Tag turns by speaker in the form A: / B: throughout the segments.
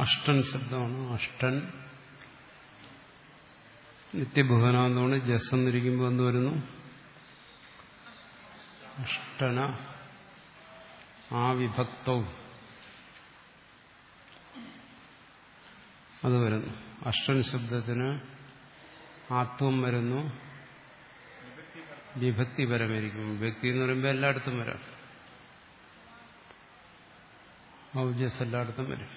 A: അഷ്ടൻ ശബ്ദമാണ് അഷ്ടൻ നിത്യബഹുനാന്തമാണ് ജസ് എന്നിരിക്കുമ്പോൾ എന്ത് വരുന്നു അഷ്ടന ആ വിഭക്തവും അത് വരുന്നു അഷ്ടൻ ശബ്ദത്തിന് ആത്വം വരുന്നു വിഭക്തി പരമായിരിക്കും വിഭക്തി എന്ന് പറയുമ്പോൾ എല്ലായിടത്തും വരാം ഔജസ് എല്ലായിടത്തും വരും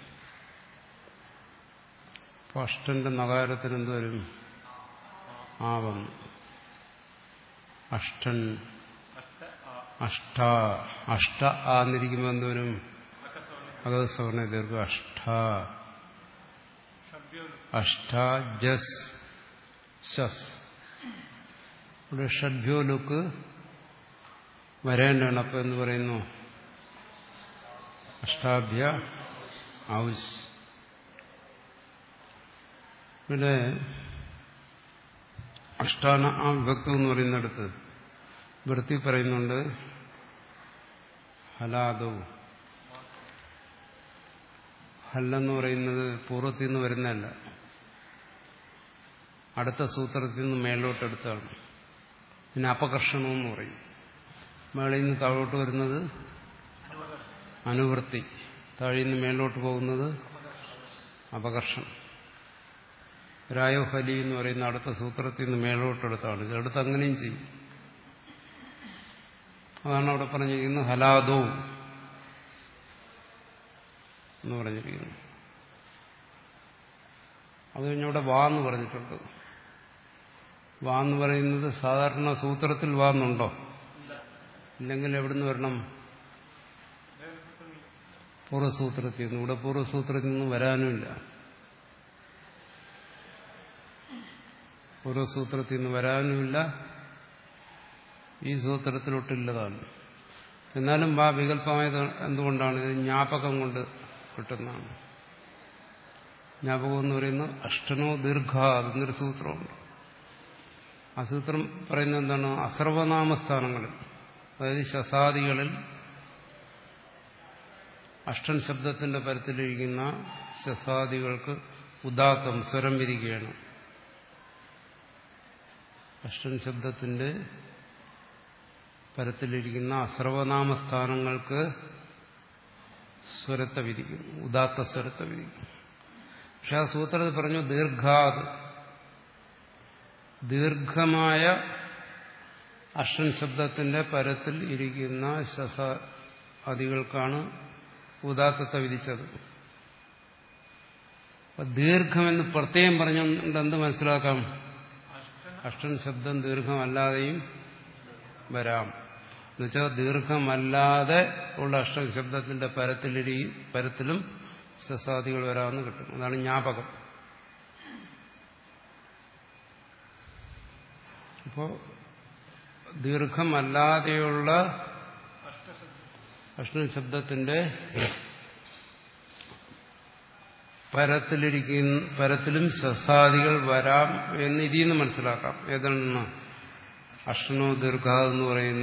A: അപ്പൊ അഷ്ടന്റെ നഗാരത്തിന് എന്ത് വരും ആ വന്നു അഷ്ടൻ അഷ്ട അഷ്ട ആന്നിരിക്കുമ്പോൾ എന്ത് വരും അകസ്വർണ ദീർഘ അഷ്ട അഷ്ട ജസ് ശസ് ഇവിടെ ഷഡ്ഭ്യോ ലുക്ക് വരേണ്ടതാണ് അപ്പൊ എന്ന് പറയുന്നു അഷ്ടാഭ്യ ഔസ് ഇവിടെ അഷ്ടാന ആ വിഭക്തം എന്ന് പറയുന്നിടത്ത് വൃത്തി പറയുന്നുണ്ട് ഹലാദവും ഹല്ലെന്ന് പറയുന്നത് പൂർവ്വത്തിൽ നിന്ന് വരുന്നതല്ല അടുത്ത സൂത്രത്തിൽ നിന്ന് മേലോട്ടെടുത്താണ് പിന്നെ അപകർഷണമെന്ന് പറയും മേളിൽ നിന്ന് താഴോട്ട് വരുന്നത് അനുവൃത്തി താഴെ നിന്ന് മേലോട്ട് പോകുന്നത് അപകർഷണം രായോഹലി എന്ന് പറയുന്ന അടുത്ത സൂത്രത്തിൽ നിന്ന് മേലോട്ടെടുത്താണ് ഇതെടുത്ത് അങ്ങനെയും ചെയ്യും അതാണ് അവിടെ പറഞ്ഞിരിക്കുന്നത് ഹലാദോ എന്ന് പറഞ്ഞിരിക്കുന്നു അത് കഴിഞ്ഞവിടെ വാ എന്ന് പറഞ്ഞിട്ടുണ്ട് വാ എന്ന് പറയുന്നത് സാധാരണ സൂത്രത്തിൽ വാ എന്നുണ്ടോ ഇല്ലെങ്കിൽ എവിടുന്ന് വരണം പൂർവ്വസൂത്രത്തിൽ നിന്ന് ഇവിടെ പൂർവ്വസൂത്രത്തിൽ നിന്ന് വരാനുമില്ല പൂർവ്വസൂത്രത്തിൽ നിന്ന് വരാനുമില്ല ഈ സൂത്രത്തിലൊട്ടില്ലതാണ് എന്നാലും വാ വികല്പമായത് എന്തുകൊണ്ടാണ് ഇത് ജ്ഞാപകം കൊണ്ട് കിട്ടുന്നതാണ് ജ്ഞാപകം എന്ന് പറയുന്നത് അഷ്ടനോ ദീർഘ എന്നൊരു സൂത്രമുണ്ട് ആ സൂത്രം പറയുന്നത് എന്താണ് അസർവനാമസ്ഥാനങ്ങളിൽ അതായത് ശസാദികളിൽ അഷ്ടൻ ശബ്ദത്തിന്റെ പരത്തിലിരിക്കുന്ന ശസാദികൾക്ക് ഉദാത്തം സ്വരം വിരിക്കുകയാണ് അഷ്ടൻ ശബ്ദത്തിന്റെ പരത്തിലിരിക്കുന്ന അസർവനാമസ്ഥാനങ്ങൾക്ക് സ്വരത്തെ വിധിക്കും ഉദാത്ത സ്വരത്തെ വിധിക്കും പക്ഷെ ആ സൂത്രത്തിൽ പറഞ്ഞു ദീർഘാത് ദീർഘമായ അഷ്ടൻ ശബ്ദത്തിന്റെ പരത്തിൽ ഇരിക്കുന്ന ശസാദികൾക്കാണ് ഉദാത്തത്തെ വിധിച്ചത് അപ്പൊ ദീർഘമെന്ന് പ്രത്യേകം പറഞ്ഞുകൊണ്ട് എന്ത് മനസ്സിലാക്കാം അഷ്ടൻ ശബ്ദം ദീർഘമല്ലാതെയും വരാം എന്നുവെച്ചാൽ ദീർഘമല്ലാതെ ഉള്ള അഷ്ടൻ ശബ്ദത്തിന്റെ പരത്തിലിരി പരത്തിലും സസാദികൾ വരാമെന്ന് കിട്ടും അതാണ് ജ്ഞാപകം അപ്പോ ദീർഘമല്ലാതെയുള്ള അഷ്ടൻ ശബ്ദത്തിന്റെ പരത്തിലിരിക്കുന്ന പരത്തിലും സസാദികൾ വരാം എന്ന് ഇതിൽ നിന്ന് മനസ്സിലാക്കാം ഏതാണ് അഷ്ടനോ ദീർഘ എന്ന് പറയുന്ന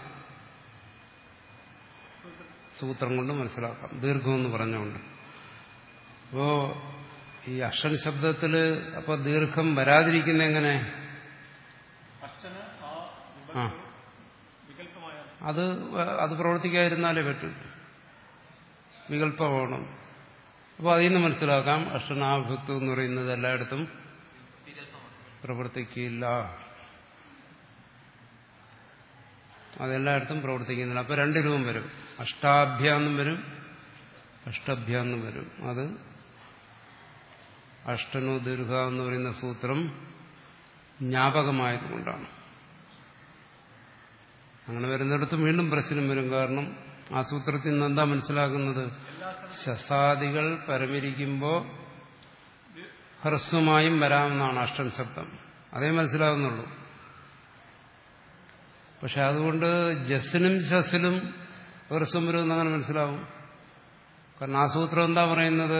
A: സൂത്രം കൊണ്ട് മനസ്സിലാക്കാം ദീർഘം എന്ന് പറഞ്ഞുകൊണ്ട് അപ്പോ ഈ അഷ്ടൻ ശബ്ദത്തില് അപ്പൊ ദീർഘം വരാതിരിക്കുന്ന എങ്ങനെ ആ അത് അത് പ്രവർത്തിക്കാതിരുന്നാലേ പറ്റൂ വികല്പമാണ് അപ്പോൾ അതിൽ നിന്ന് മനസ്സിലാക്കാം അഷ്ടനാഭക്തം എന്ന് പറയുന്നത് എല്ലായിടത്തും പ്രവർത്തിക്കില്ല അതെല്ലായിടത്തും പ്രവർത്തിക്കുന്നില്ല അപ്പൊ രണ്ട് രൂപം വരും അഷ്ടാഭ്യാന്നും വരും അഷ്ടഭ്യാന്നും വരും അത് അഷ്ടനോ ദീർഘ എന്ന് പറയുന്ന സൂത്രം ജ്ഞാപകമായതുകൊണ്ടാണ് അങ്ങനെ വരുന്നിടത്ത് വീണ്ടും പ്രശ്നം വരും കാരണം ആ സൂത്രത്തിൽ നിന്ന് എന്താ മനസ്സിലാക്കുന്നത് ശസാദികൾ പരമിരിക്കുമ്പോൾ ഹ്രസ്വമായും വരാമെന്നാണ് അഷ്ടൻ ശബ്ദം അതേ മനസ്സിലാകുന്നുള്ളൂ പക്ഷെ അതുകൊണ്ട് ജസ്സിനും ശസിലും ഹ്രസ്വം വരുമെന്ന് അങ്ങനെ മനസ്സിലാവും കാരണം ആ സൂത്രം എന്താ പറയുന്നത്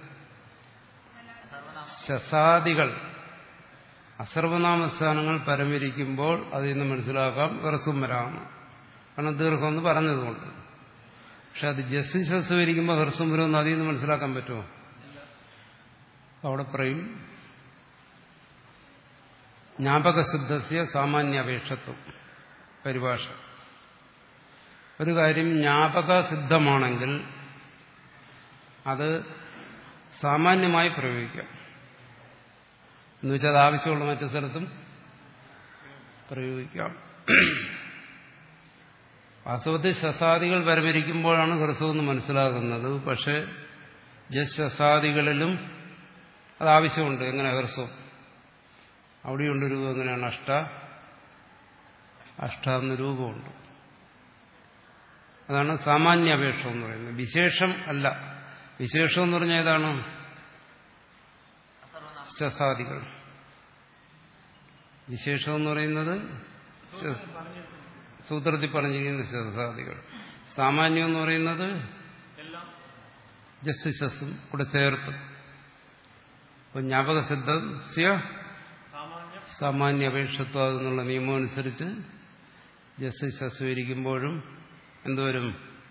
A: ശസാദികൾ അസർവനാമസ്ഥാനങ്ങൾ പരമിരിക്കുമ്പോൾ അതിൽ നിന്ന് മനസ്സിലാക്കാം ഹ്രസ്വം വരാമെന്ന് കാരണം ദീർഘം എന്ന് പറഞ്ഞതുകൊണ്ട് പക്ഷെ അത് ജസ് ശസ് വരിക്കുമ്പോൾ ഹ്രസ്വം വരുമെന്ന് അതിൽ നിന്ന് മനസ്സിലാക്കാൻ പറ്റുമോ അവിടെ പറയും ജ്ഞാപകസിദ്ധസ്യ സാമാന്യാപേക്ഷത്വം പരിഭാഷ ഒരു കാര്യം ജ്ഞാപകസിദ്ധമാണെങ്കിൽ അത് സാമാന്യമായി പ്രയോഗിക്കാം എന്നുവെച്ചാൽ അത് ആവശ്യമുള്ള മറ്റു സ്ഥലത്തും പ്രയോഗിക്കാം വാസ്തവത്തിൽ ശസാദികൾ വരവരിക്കുമ്പോഴാണ് ഹ്രസ്വമെന്ന് മനസ്സിലാകുന്നത് പക്ഷെ ജസ് ശസാദികളിലും അത് ആവശ്യമുണ്ട് എങ്ങനെ ഹ്രസ്വം അവിടെയുണ്ട് രൂപം എങ്ങനെയാണ് അഷ്ട അഷ്ട എന്ന രൂപമുണ്ട് അതാണ് സാമാന്യ അപേക്ഷ എന്ന് പറയുന്നത് വിശേഷം അല്ല വിശേഷം എന്ന് പറഞ്ഞാൽ ഏതാണ് ശസാദികൾ വിശേഷം എന്ന് പറയുന്നത് സൂത്രത്തിൽ പറഞ്ഞിരിക്കുന്ന ശസാദികൾ സാമാന്യം എന്ന് പറയുന്നത് ജസ് ശസും കൂടെ ചേർത്ത് അപ്പൊ ജ്ഞാപകസിദ്ധസ്യ സാമാന്യ അപേക്ഷത്വം എന്നുള്ള നിയമം അനുസരിച്ച് ജസ് ശസ് ഇരിക്കുമ്പോഴും എന്തുവരും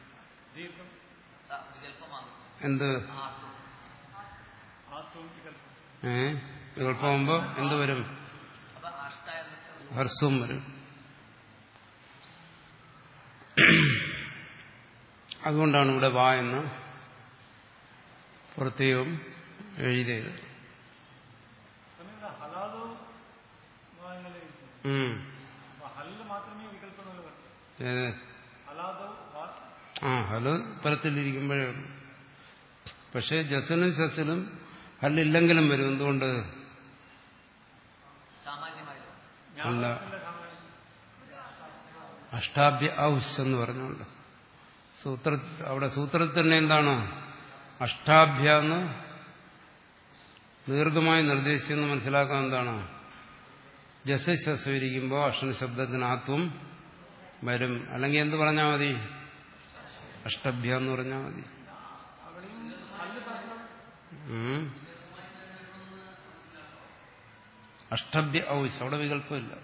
A: എന്ത് ഏ വികല്പമാകുമ്പോ എന്തുവരും ഹർസവും വരും അതുകൊണ്ടാണ് ഇവിടെ വാ എന്ന് പ്രത്യേകം എഴുതിയത് ഏത് ആ ഹല് പരത്തിലിരിക്കുമ്പോഴേ ഉള്ളൂ പക്ഷെ ജസനും ശസിനും ഹല്ലില്ലെങ്കിലും വരും എന്തുകൊണ്ട് അല്ല അഷ്ടാഭ്യ ഔസ് എന്ന് പറഞ്ഞുകൊണ്ട് സൂത്ര അവിടെ സൂത്രത്തിൽ തന്നെ എന്താണ് അഷ്ടാഭ്യ എന്ന് ദീർഘമായി നിർദ്ദേശിച്ചെന്ന് മനസ്സിലാക്കാൻ എന്താണ് ജസ് ശസ്വരിക്കുമ്പോൾ അക്ഷര ശബ്ദത്തിനാത്വം വരും അല്ലെങ്കിൽ എന്ത് പറഞ്ഞാൽ മതി അഷ്ടഭ്യ എന്ന് പറഞ്ഞാൽ മതി അഷ്ടഭ്യ ഔസ് അവിടെ വികല്പമില്ല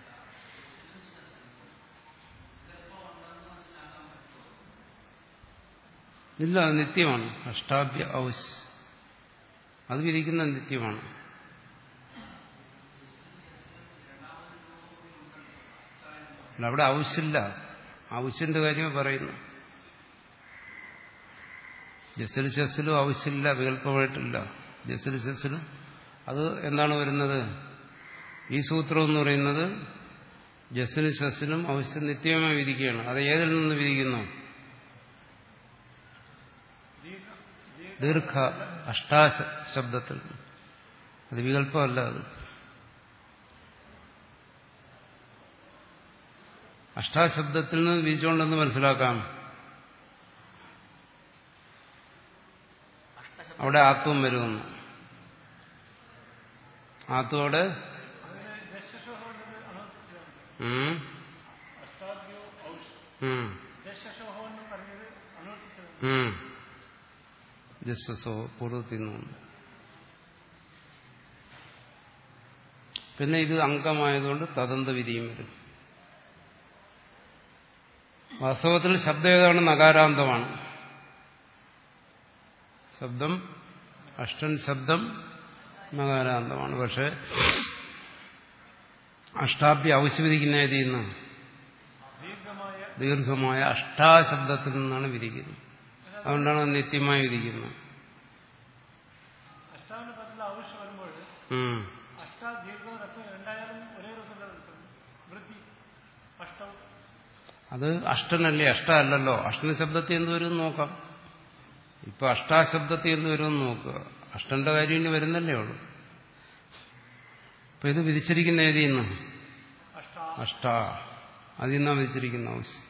A: ഇല്ല അത് നിത്യമാണ് അഷ്ടാഭ്യ ഔസ് അത് വിധിക്കുന്ന നിത്യമാണ് അവിടെ ഔസില്ല ഔസിന്റെ കാര്യമേ പറയുന്നു ജസൽ ശസിലും ആവശ്യമില്ല വികല്പമായിട്ടില്ല ജസൽ ശസിലും അത് എന്താണ് വരുന്നത് ഈ സൂത്രം എന്ന് പറയുന്നത് ജസനും ശസിനും ആവശ്യം നിത്യമായി വിധിക്കുകയാണ് അത് ഏതിൽ നിന്ന് വിധിക്കുന്നു ദീർഘ അഷ്ടാ ശബ്ദത്തിൽ അത് വികല്പമല്ല അത് അഷ്ടാശബ്ദത്തിൽ നിന്ന് വിധിച്ചുകൊണ്ടെന്ന് മനസ്സിലാക്കാം അവിടെ ആത്വം വരുമെന്ന് ആത്വോടെ ജസ്സസോ പൂർവ്വത്തിൽ നിന്നുണ്ട് പിന്നെ ഇത് അംഗമായതുകൊണ്ട് തദന്ത വിധിയും വരും വാസ്തവത്തിൽ ശബ്ദം ഏതാണ് നകാരാന്തമാണ് ശബ്ദം അഷ്ടൻ ശബ്ദം നകാരാന്തമാണ് പക്ഷെ അഷ്ടാഭ്യ ആവശ്യവിധിക്കുന്ന ഏത് ചെയ്യുന്നു ദീർഘമായ അഷ്ടാശബ്ദത്തിൽ നിന്നാണ് വിധിക്കുന്നത് അതുകൊണ്ടാണ് നിത്യമായി വിധിക്കുന്നത് അത് അഷ്ടനല്ലേ അഷ്ട അല്ലല്ലോ അഷ്ടന ശബ്ദത്തിൽ എന്ത് വരും നോക്കാം ഇപ്പൊ അഷ്ടാശബ്ദത്തിൽ എന്ത് വരുമെന്ന് നോക്കുക അഷ്ടന്റെ കാര്യം ഇനി വരുന്നല്ലേ ഉള്ളൂ അപ്പൊ ഇത് വിധിച്ചിരിക്കുന്ന ഏതിൽ നിന്ന് അഷ്ട അതിൽ നിന്നാണ് വിധിച്ചിരിക്കുന്ന ആവശ്യം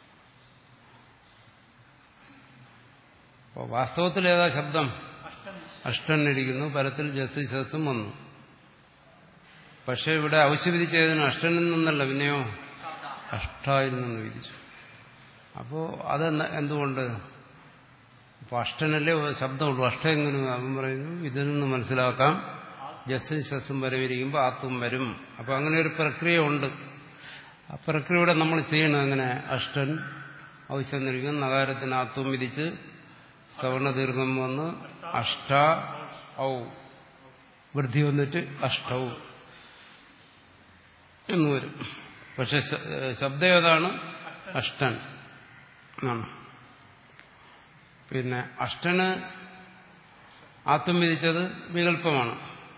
A: അപ്പോൾ വാസ്തവത്തിൽ ഏതാ ശബ്ദം അഷ്ടനിരിക്കുന്നു പരത്തിൽ ജസ് ശസും വന്നു പക്ഷെ ഇവിടെ ആവശ്യം വിധിച്ചതിന് അഷ്ടനിൽ നിന്നല്ല പിന്നെയോ അഷ്ടായിൽ നിന്ന് വിധിച്ചു അപ്പോ അത് എന്തുകൊണ്ട് അപ്പൊ അഷ്ടനല്ലേ ശബ്ദമുള്ളൂ അഷ്ടം എങ്ങനെ അവൻ പറയുന്നു ഇതിൽ നിന്ന് മനസ്സിലാക്കാം ജസ്സും ശസ്സും വരവിരിക്കുമ്പോൾ ആത്വം വരും അപ്പൊ അങ്ങനെ ഒരു പ്രക്രിയ ഉണ്ട് ആ പ്രക്രിയയുടെ നമ്മൾ ചെയ്യണം അങ്ങനെ അഷ്ടൻ ആവശ്യം നിൽക്കും നഗാരത്തിന് ആത്വം വിധിച്ച് സവർണദീർഘം വന്ന് അഷ്ട ഔ വൃദ്ധി വന്നിട്ട് അഷ്ടവും എന്ന് വരും പക്ഷെ ശ- ഏഹ് ശബ്ദം ഏതാണ് അഷ്ടൻ എന്നാണ് പിന്നെ അഷ്ടന് ആത്മം വിധിച്ചത് വികല്പമാണ്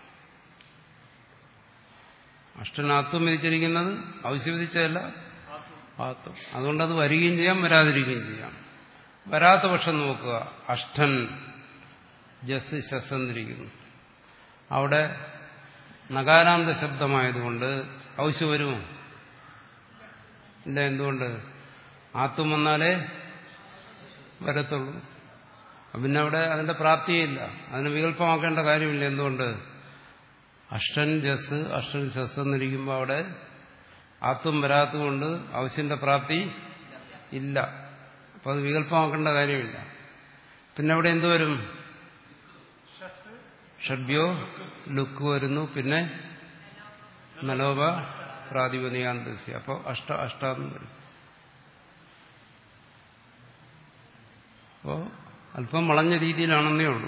A: അഷ്ടൻ ആത്മം വിധിച്ചിരിക്കുന്നത് ഔശ്യം വിധിച്ചതല്ല ആത്മം അതുകൊണ്ട് അത് വരികയും ചെയ്യാം വരാതിരിക്കുകയും ചെയ്യാം വരാത്ത പക്ഷം നോക്കുക അഷ്ടൻ ജസ് ശസ്സന്നിരിക്കുന്നു അവിടെ നകാരാന്ത ശബ്ദമായതുകൊണ്ട് ഔശ്യം വരുമോ ഇല്ല എന്തുകൊണ്ട് ആത്മം വന്നാലേ വരത്തുള്ളൂ അപ്പൊ പിന്നെ അവിടെ അതിന്റെ പ്രാപ്തിയില്ല അതിന് വികല്പമാക്കേണ്ട കാര്യമില്ല എന്തുകൊണ്ട് അഷ്ടൻ ജസ് അഷ്ടൻ ശസ് എന്നിരിക്കുമ്പോൾ അവിടെ ആത്മം വരാത്തതുകൊണ്ട് ഔശ്യന്റെ പ്രാപ്തി ഇല്ല അപ്പൊ അത് വികല്പമാക്കേണ്ട കാര്യമില്ല പിന്നെ അവിടെ എന്തു വരും ഷഡ്യോ ലുക്ക് വരുന്നു പിന്നെ നലോപ പ്രാതിപതികാന്തസ്യ അപ്പോൾ അഷ്ട അഷ്ടാന്ന് വരും അപ്പോൾ അല്പം വളഞ്ഞ രീതിയിലാണെന്നേ ഉള്ളൂ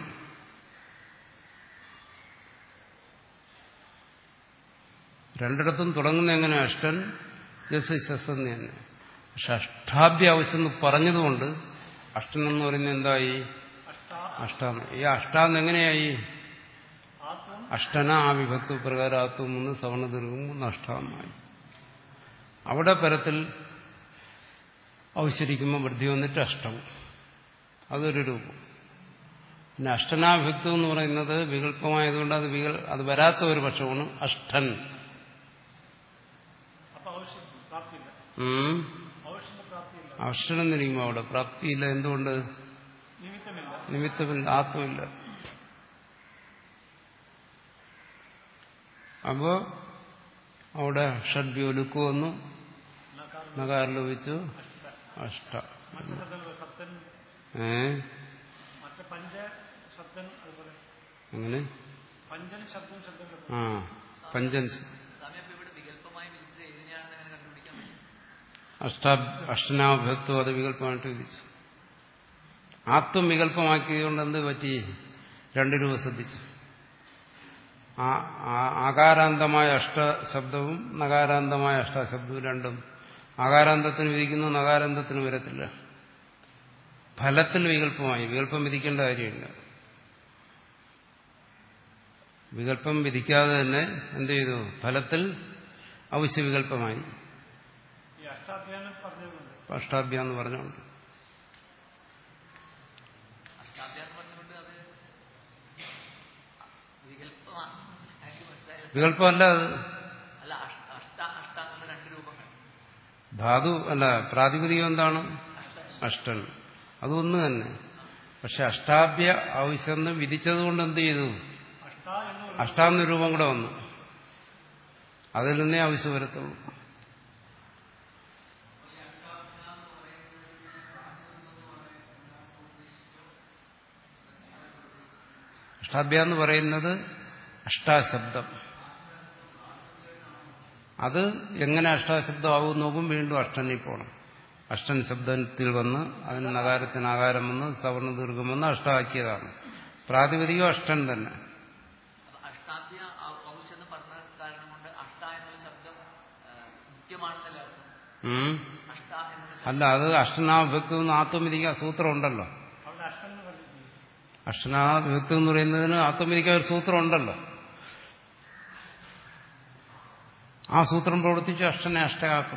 A: രണ്ടിടത്തും തുടങ്ങുന്ന എങ്ങനെ അഷ്ടൻ ജസ് ശസ് എന്ന് തന്നെ പക്ഷെ അഷ്ടാഭ്യ ആവശ്യം എന്ന് പറഞ്ഞതുകൊണ്ട് അഷ്ടൻ എന്ന് പറയുന്നത് എന്തായി അഷ്ടാന്ന് ഈ അഷ്ടാന്ന് എങ്ങനെയായി അഷ്ടന ആ വിഭക്തു പ്രകാരാത്വം മൂന്ന് സവർണ ദീർഘം മൂന്ന് അഷ്ടാമായി അവിടെ പരത്തിൽ ഔശ്വരിക്കുമ്പോൾ വൃദ്ധി വന്നിട്ട് അഷ്ടവും അതൊരു രൂപം പിന്നെ അഷ്ടനാഭിക്തം എന്ന് പറയുന്നത് വികല്പമായതുകൊണ്ട് അത് വികൽ അത് വരാത്ത ഒരു പക്ഷമാണ് അഷ്ടൻ
B: അപ്പൊ ആവശ്യം പ്രാപ്തിയില്ല
A: ഉം.
B: ആവശ്യത്തിന്റെ പ്രാപ്തിയില്ല
A: അഷ്ടൻ എന്നിരിക്കുമ്പോൾ അവിടെ പ്രാപ്തിയില്ല എന്തുകൊണ്ട്
B: നിമിത്തമില്ല
A: നിമിത്തമില്ല ആത്മമില്ല അപ്പോ അവിടെ ഷഡ്യോ ലുക്ക് വന്നു നകാരം ലോപിച്ചു അഷ്ട
B: മറ്റു ശബ്ദങ്ങൾ സപ്തൻ
A: ഏ
B: മറ്റു പഞ്ച ശബ്ദൻ അതുപോലെ
A: അങ്ങനെ
B: പഞ്ചൻ ശബ്ദം ശബ്ദങ്ങൾ
A: ആ പഞ്ചൻ
C: സ്വാമി അപ്പൊ ഇവിടെ വികല്പമായി വിധിച്ചത് ഏതിനെയാണെന്ന് എങ്ങനെ കണ്ടുപിടിക്കാൻ പറ്റും
A: അഷ്ടാ അഷ്ടനാഭക്തം അത് വികല്പമായിട്ട് വിധിച്ചു ആത്മം വികല്പമാക്കിയതുകൊണ്ട് എന്ത് പറ്റി രണ്ട് രൂപ ശ്രദ്ധിച്ചു ആ- ആ- ആകാരാന്തമായ അഷ്ടശബ്ദവും നകാരാന്തമായ അഷ്ടശബ്ദവും രണ്ടും ആകാരാന്തത്തിന് വിധിക്കുന്നു നകാരാന്തത്തിന് വരത്തില്ല ഫലത്തിൽ വികല്പമായി വികല്പം വിധിക്കേണ്ട കാര്യമില്ല വികല്പം വിധിക്കാതെ തന്നെ എന്ത് ചെയ്തു ഫലത്തിൽ അവശ്യ വികല്പമായി
B: ഈ അഷ്ടാധ്യാനം പറഞ്ഞതുകൊണ്ട്
A: അഷ്ടാഭ്യ എന്ന് പറഞ്ഞുകൊണ്ട്
C: അഷ്ടാഭ്യാസം പറഞ്ഞുകൊണ്ട് അത് വികല്പമാണ് എനിക്ക് മനസ്സിലായില്ല
A: വികല്പമല്ല അത്
C: അല്ല അഷ്ട അഷ്ട അഷ്ട എന്നുള്ള രണ്ട് രൂപങ്ങൾ
A: ധാതു അല്ല പ്രാതിപതികം എന്താണ് അഷ്ടൻ അതൊന്നു തന്നെ പക്ഷെ അഷ്ടാഭ്യ ആവശ്യം വിധിച്ചതുകൊണ്ട് എന്ത് ചെയ്തു
B: അഷ്ട എന്ന് ഒരു
A: അഷ്ടാന്ന രൂപം കൂടെ വന്നു അതിൽ നിന്നേ ആവശ്യം വരത്തുള്ളൂ അഷ്ടാഭ്യ എന്ന് പറയുന്നത് അഷ്ടാശബ്ദം അത് എങ്ങനെ അഷ്ടാശബ്ദമാവും നോക്കും വീണ്ടും അഷ്ടനിൽ പോകണം അഷ്ടൻ ശബ്ദത്തിൽ വന്ന് അതിന് നഗാരത്തിന് ആകാരം വന്ന് സവർണ ദീർഘം വന്ന് അഷ്ടാക്കിയതാണ് പ്രാതിപതികം അഷ്ടൻ തന്നെ
C: അപ്പൊ അഷ്ടാഭ്യ ഔഷധം എന്ന് പറഞ്ഞ കാരണം കൊണ്ട് അഷ്ട എന്നുള്ള ശബ്ദം ആ, മുഖ്യമാണെന്നല്ല അർത്ഥം
A: ഉം.
C: അഷ്ട എന്നുള്ള ശബ്ദം
A: അല്ല അത് അഷ്ടനാഭക്തം ആത്മവിധിക്കാൻ സൂത്രം ഉണ്ടല്ലോ
B: അവിടെ അഷ്ടം എന്ന് പറഞ്ഞിട്ടുണ്ട്
A: അഷ്ടനാഭക്തം എന്ന് പറയുന്നതിന് ആത്മവിധിക്കാൻ ഒരു സൂത്രം ഉണ്ടല്ലോ ആ സൂത്രം പ്രവർത്തിച്ച് അഷ്ടനെ അഷ്ടയാക്കും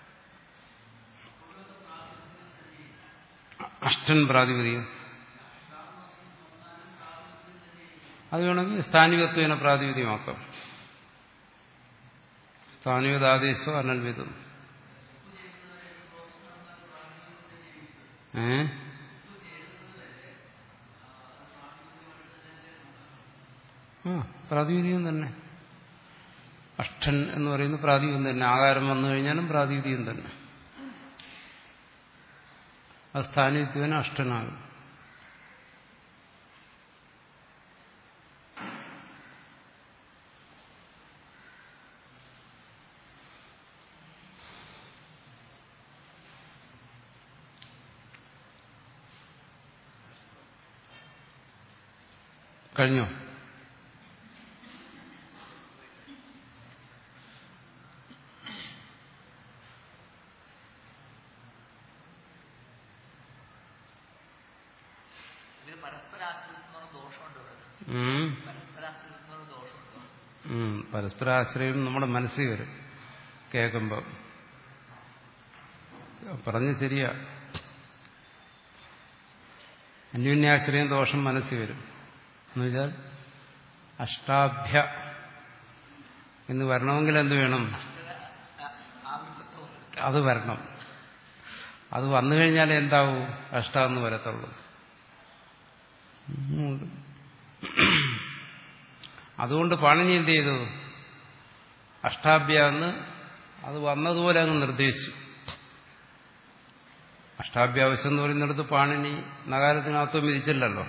A: അഷ്ടൻ പ്രാതിപതികം അത് വേണമെങ്കിൽ സ്ഥാനികത്വേന പ്രാതിപതികമാക്കാം സ്ഥാനികതാദേശോ അനൽവിധം ഏ ആ പ്രാതിപതികം തന്നെ അഷ്ടൻ എന്ന് പറയുന്നത് പ്രാതിപതികം തന്നെ ആകാരം വന്നു കഴിഞ്ഞാലും പ്രാതിപതികം തന്നെ അത് സ്ഥാനിത്വന അഷ്ടനാകും കഴിഞ്ഞോ
C: പരസ്പരാശ്രിതത്തിനുള്ള ദോഷമുണ്ട് ഇവിടെ
A: ഉം.
C: പരസ്പരാശ്രിതത്തിനുള്ള ദോഷമുണ്ടോ
A: ഉം. പരസ്പരാശ്രയം നമ്മുടെ മനസ്സിൽ വരും കേൾക്കുമ്പോൾ പറഞ്ഞ് ശരിയാ അന്യോന്യാശ്രയം ദോഷം മനസ്സിൽ വരും എന്നുവെച്ചാൽ അഷ്ടാഭ്യ എന്ന് വരണമെങ്കിൽ എന്ത് വേണം
C: ആവിർഭത്തവും
A: അത് വരണം അത് വന്നു കഴിഞ്ഞാൽ എന്താവും അഷ്ടാന്ന് വരത്തുള്ളൂ ഉം. അതുകൊണ്ട് പാണിനി എന്ത് ചെയ്തു അഷ്ടാഭ്യ എന്ന് അത് വന്നതുപോലെ അങ്ങ് നിർദ്ദേശിച്ചു അഷ്ടാഭ്യാവശ്യം എന്ന് പറയുന്നിടത്ത് പാണിനി നഗാരത്തിനകത്തും വിധിച്ചില്ലല്ലോ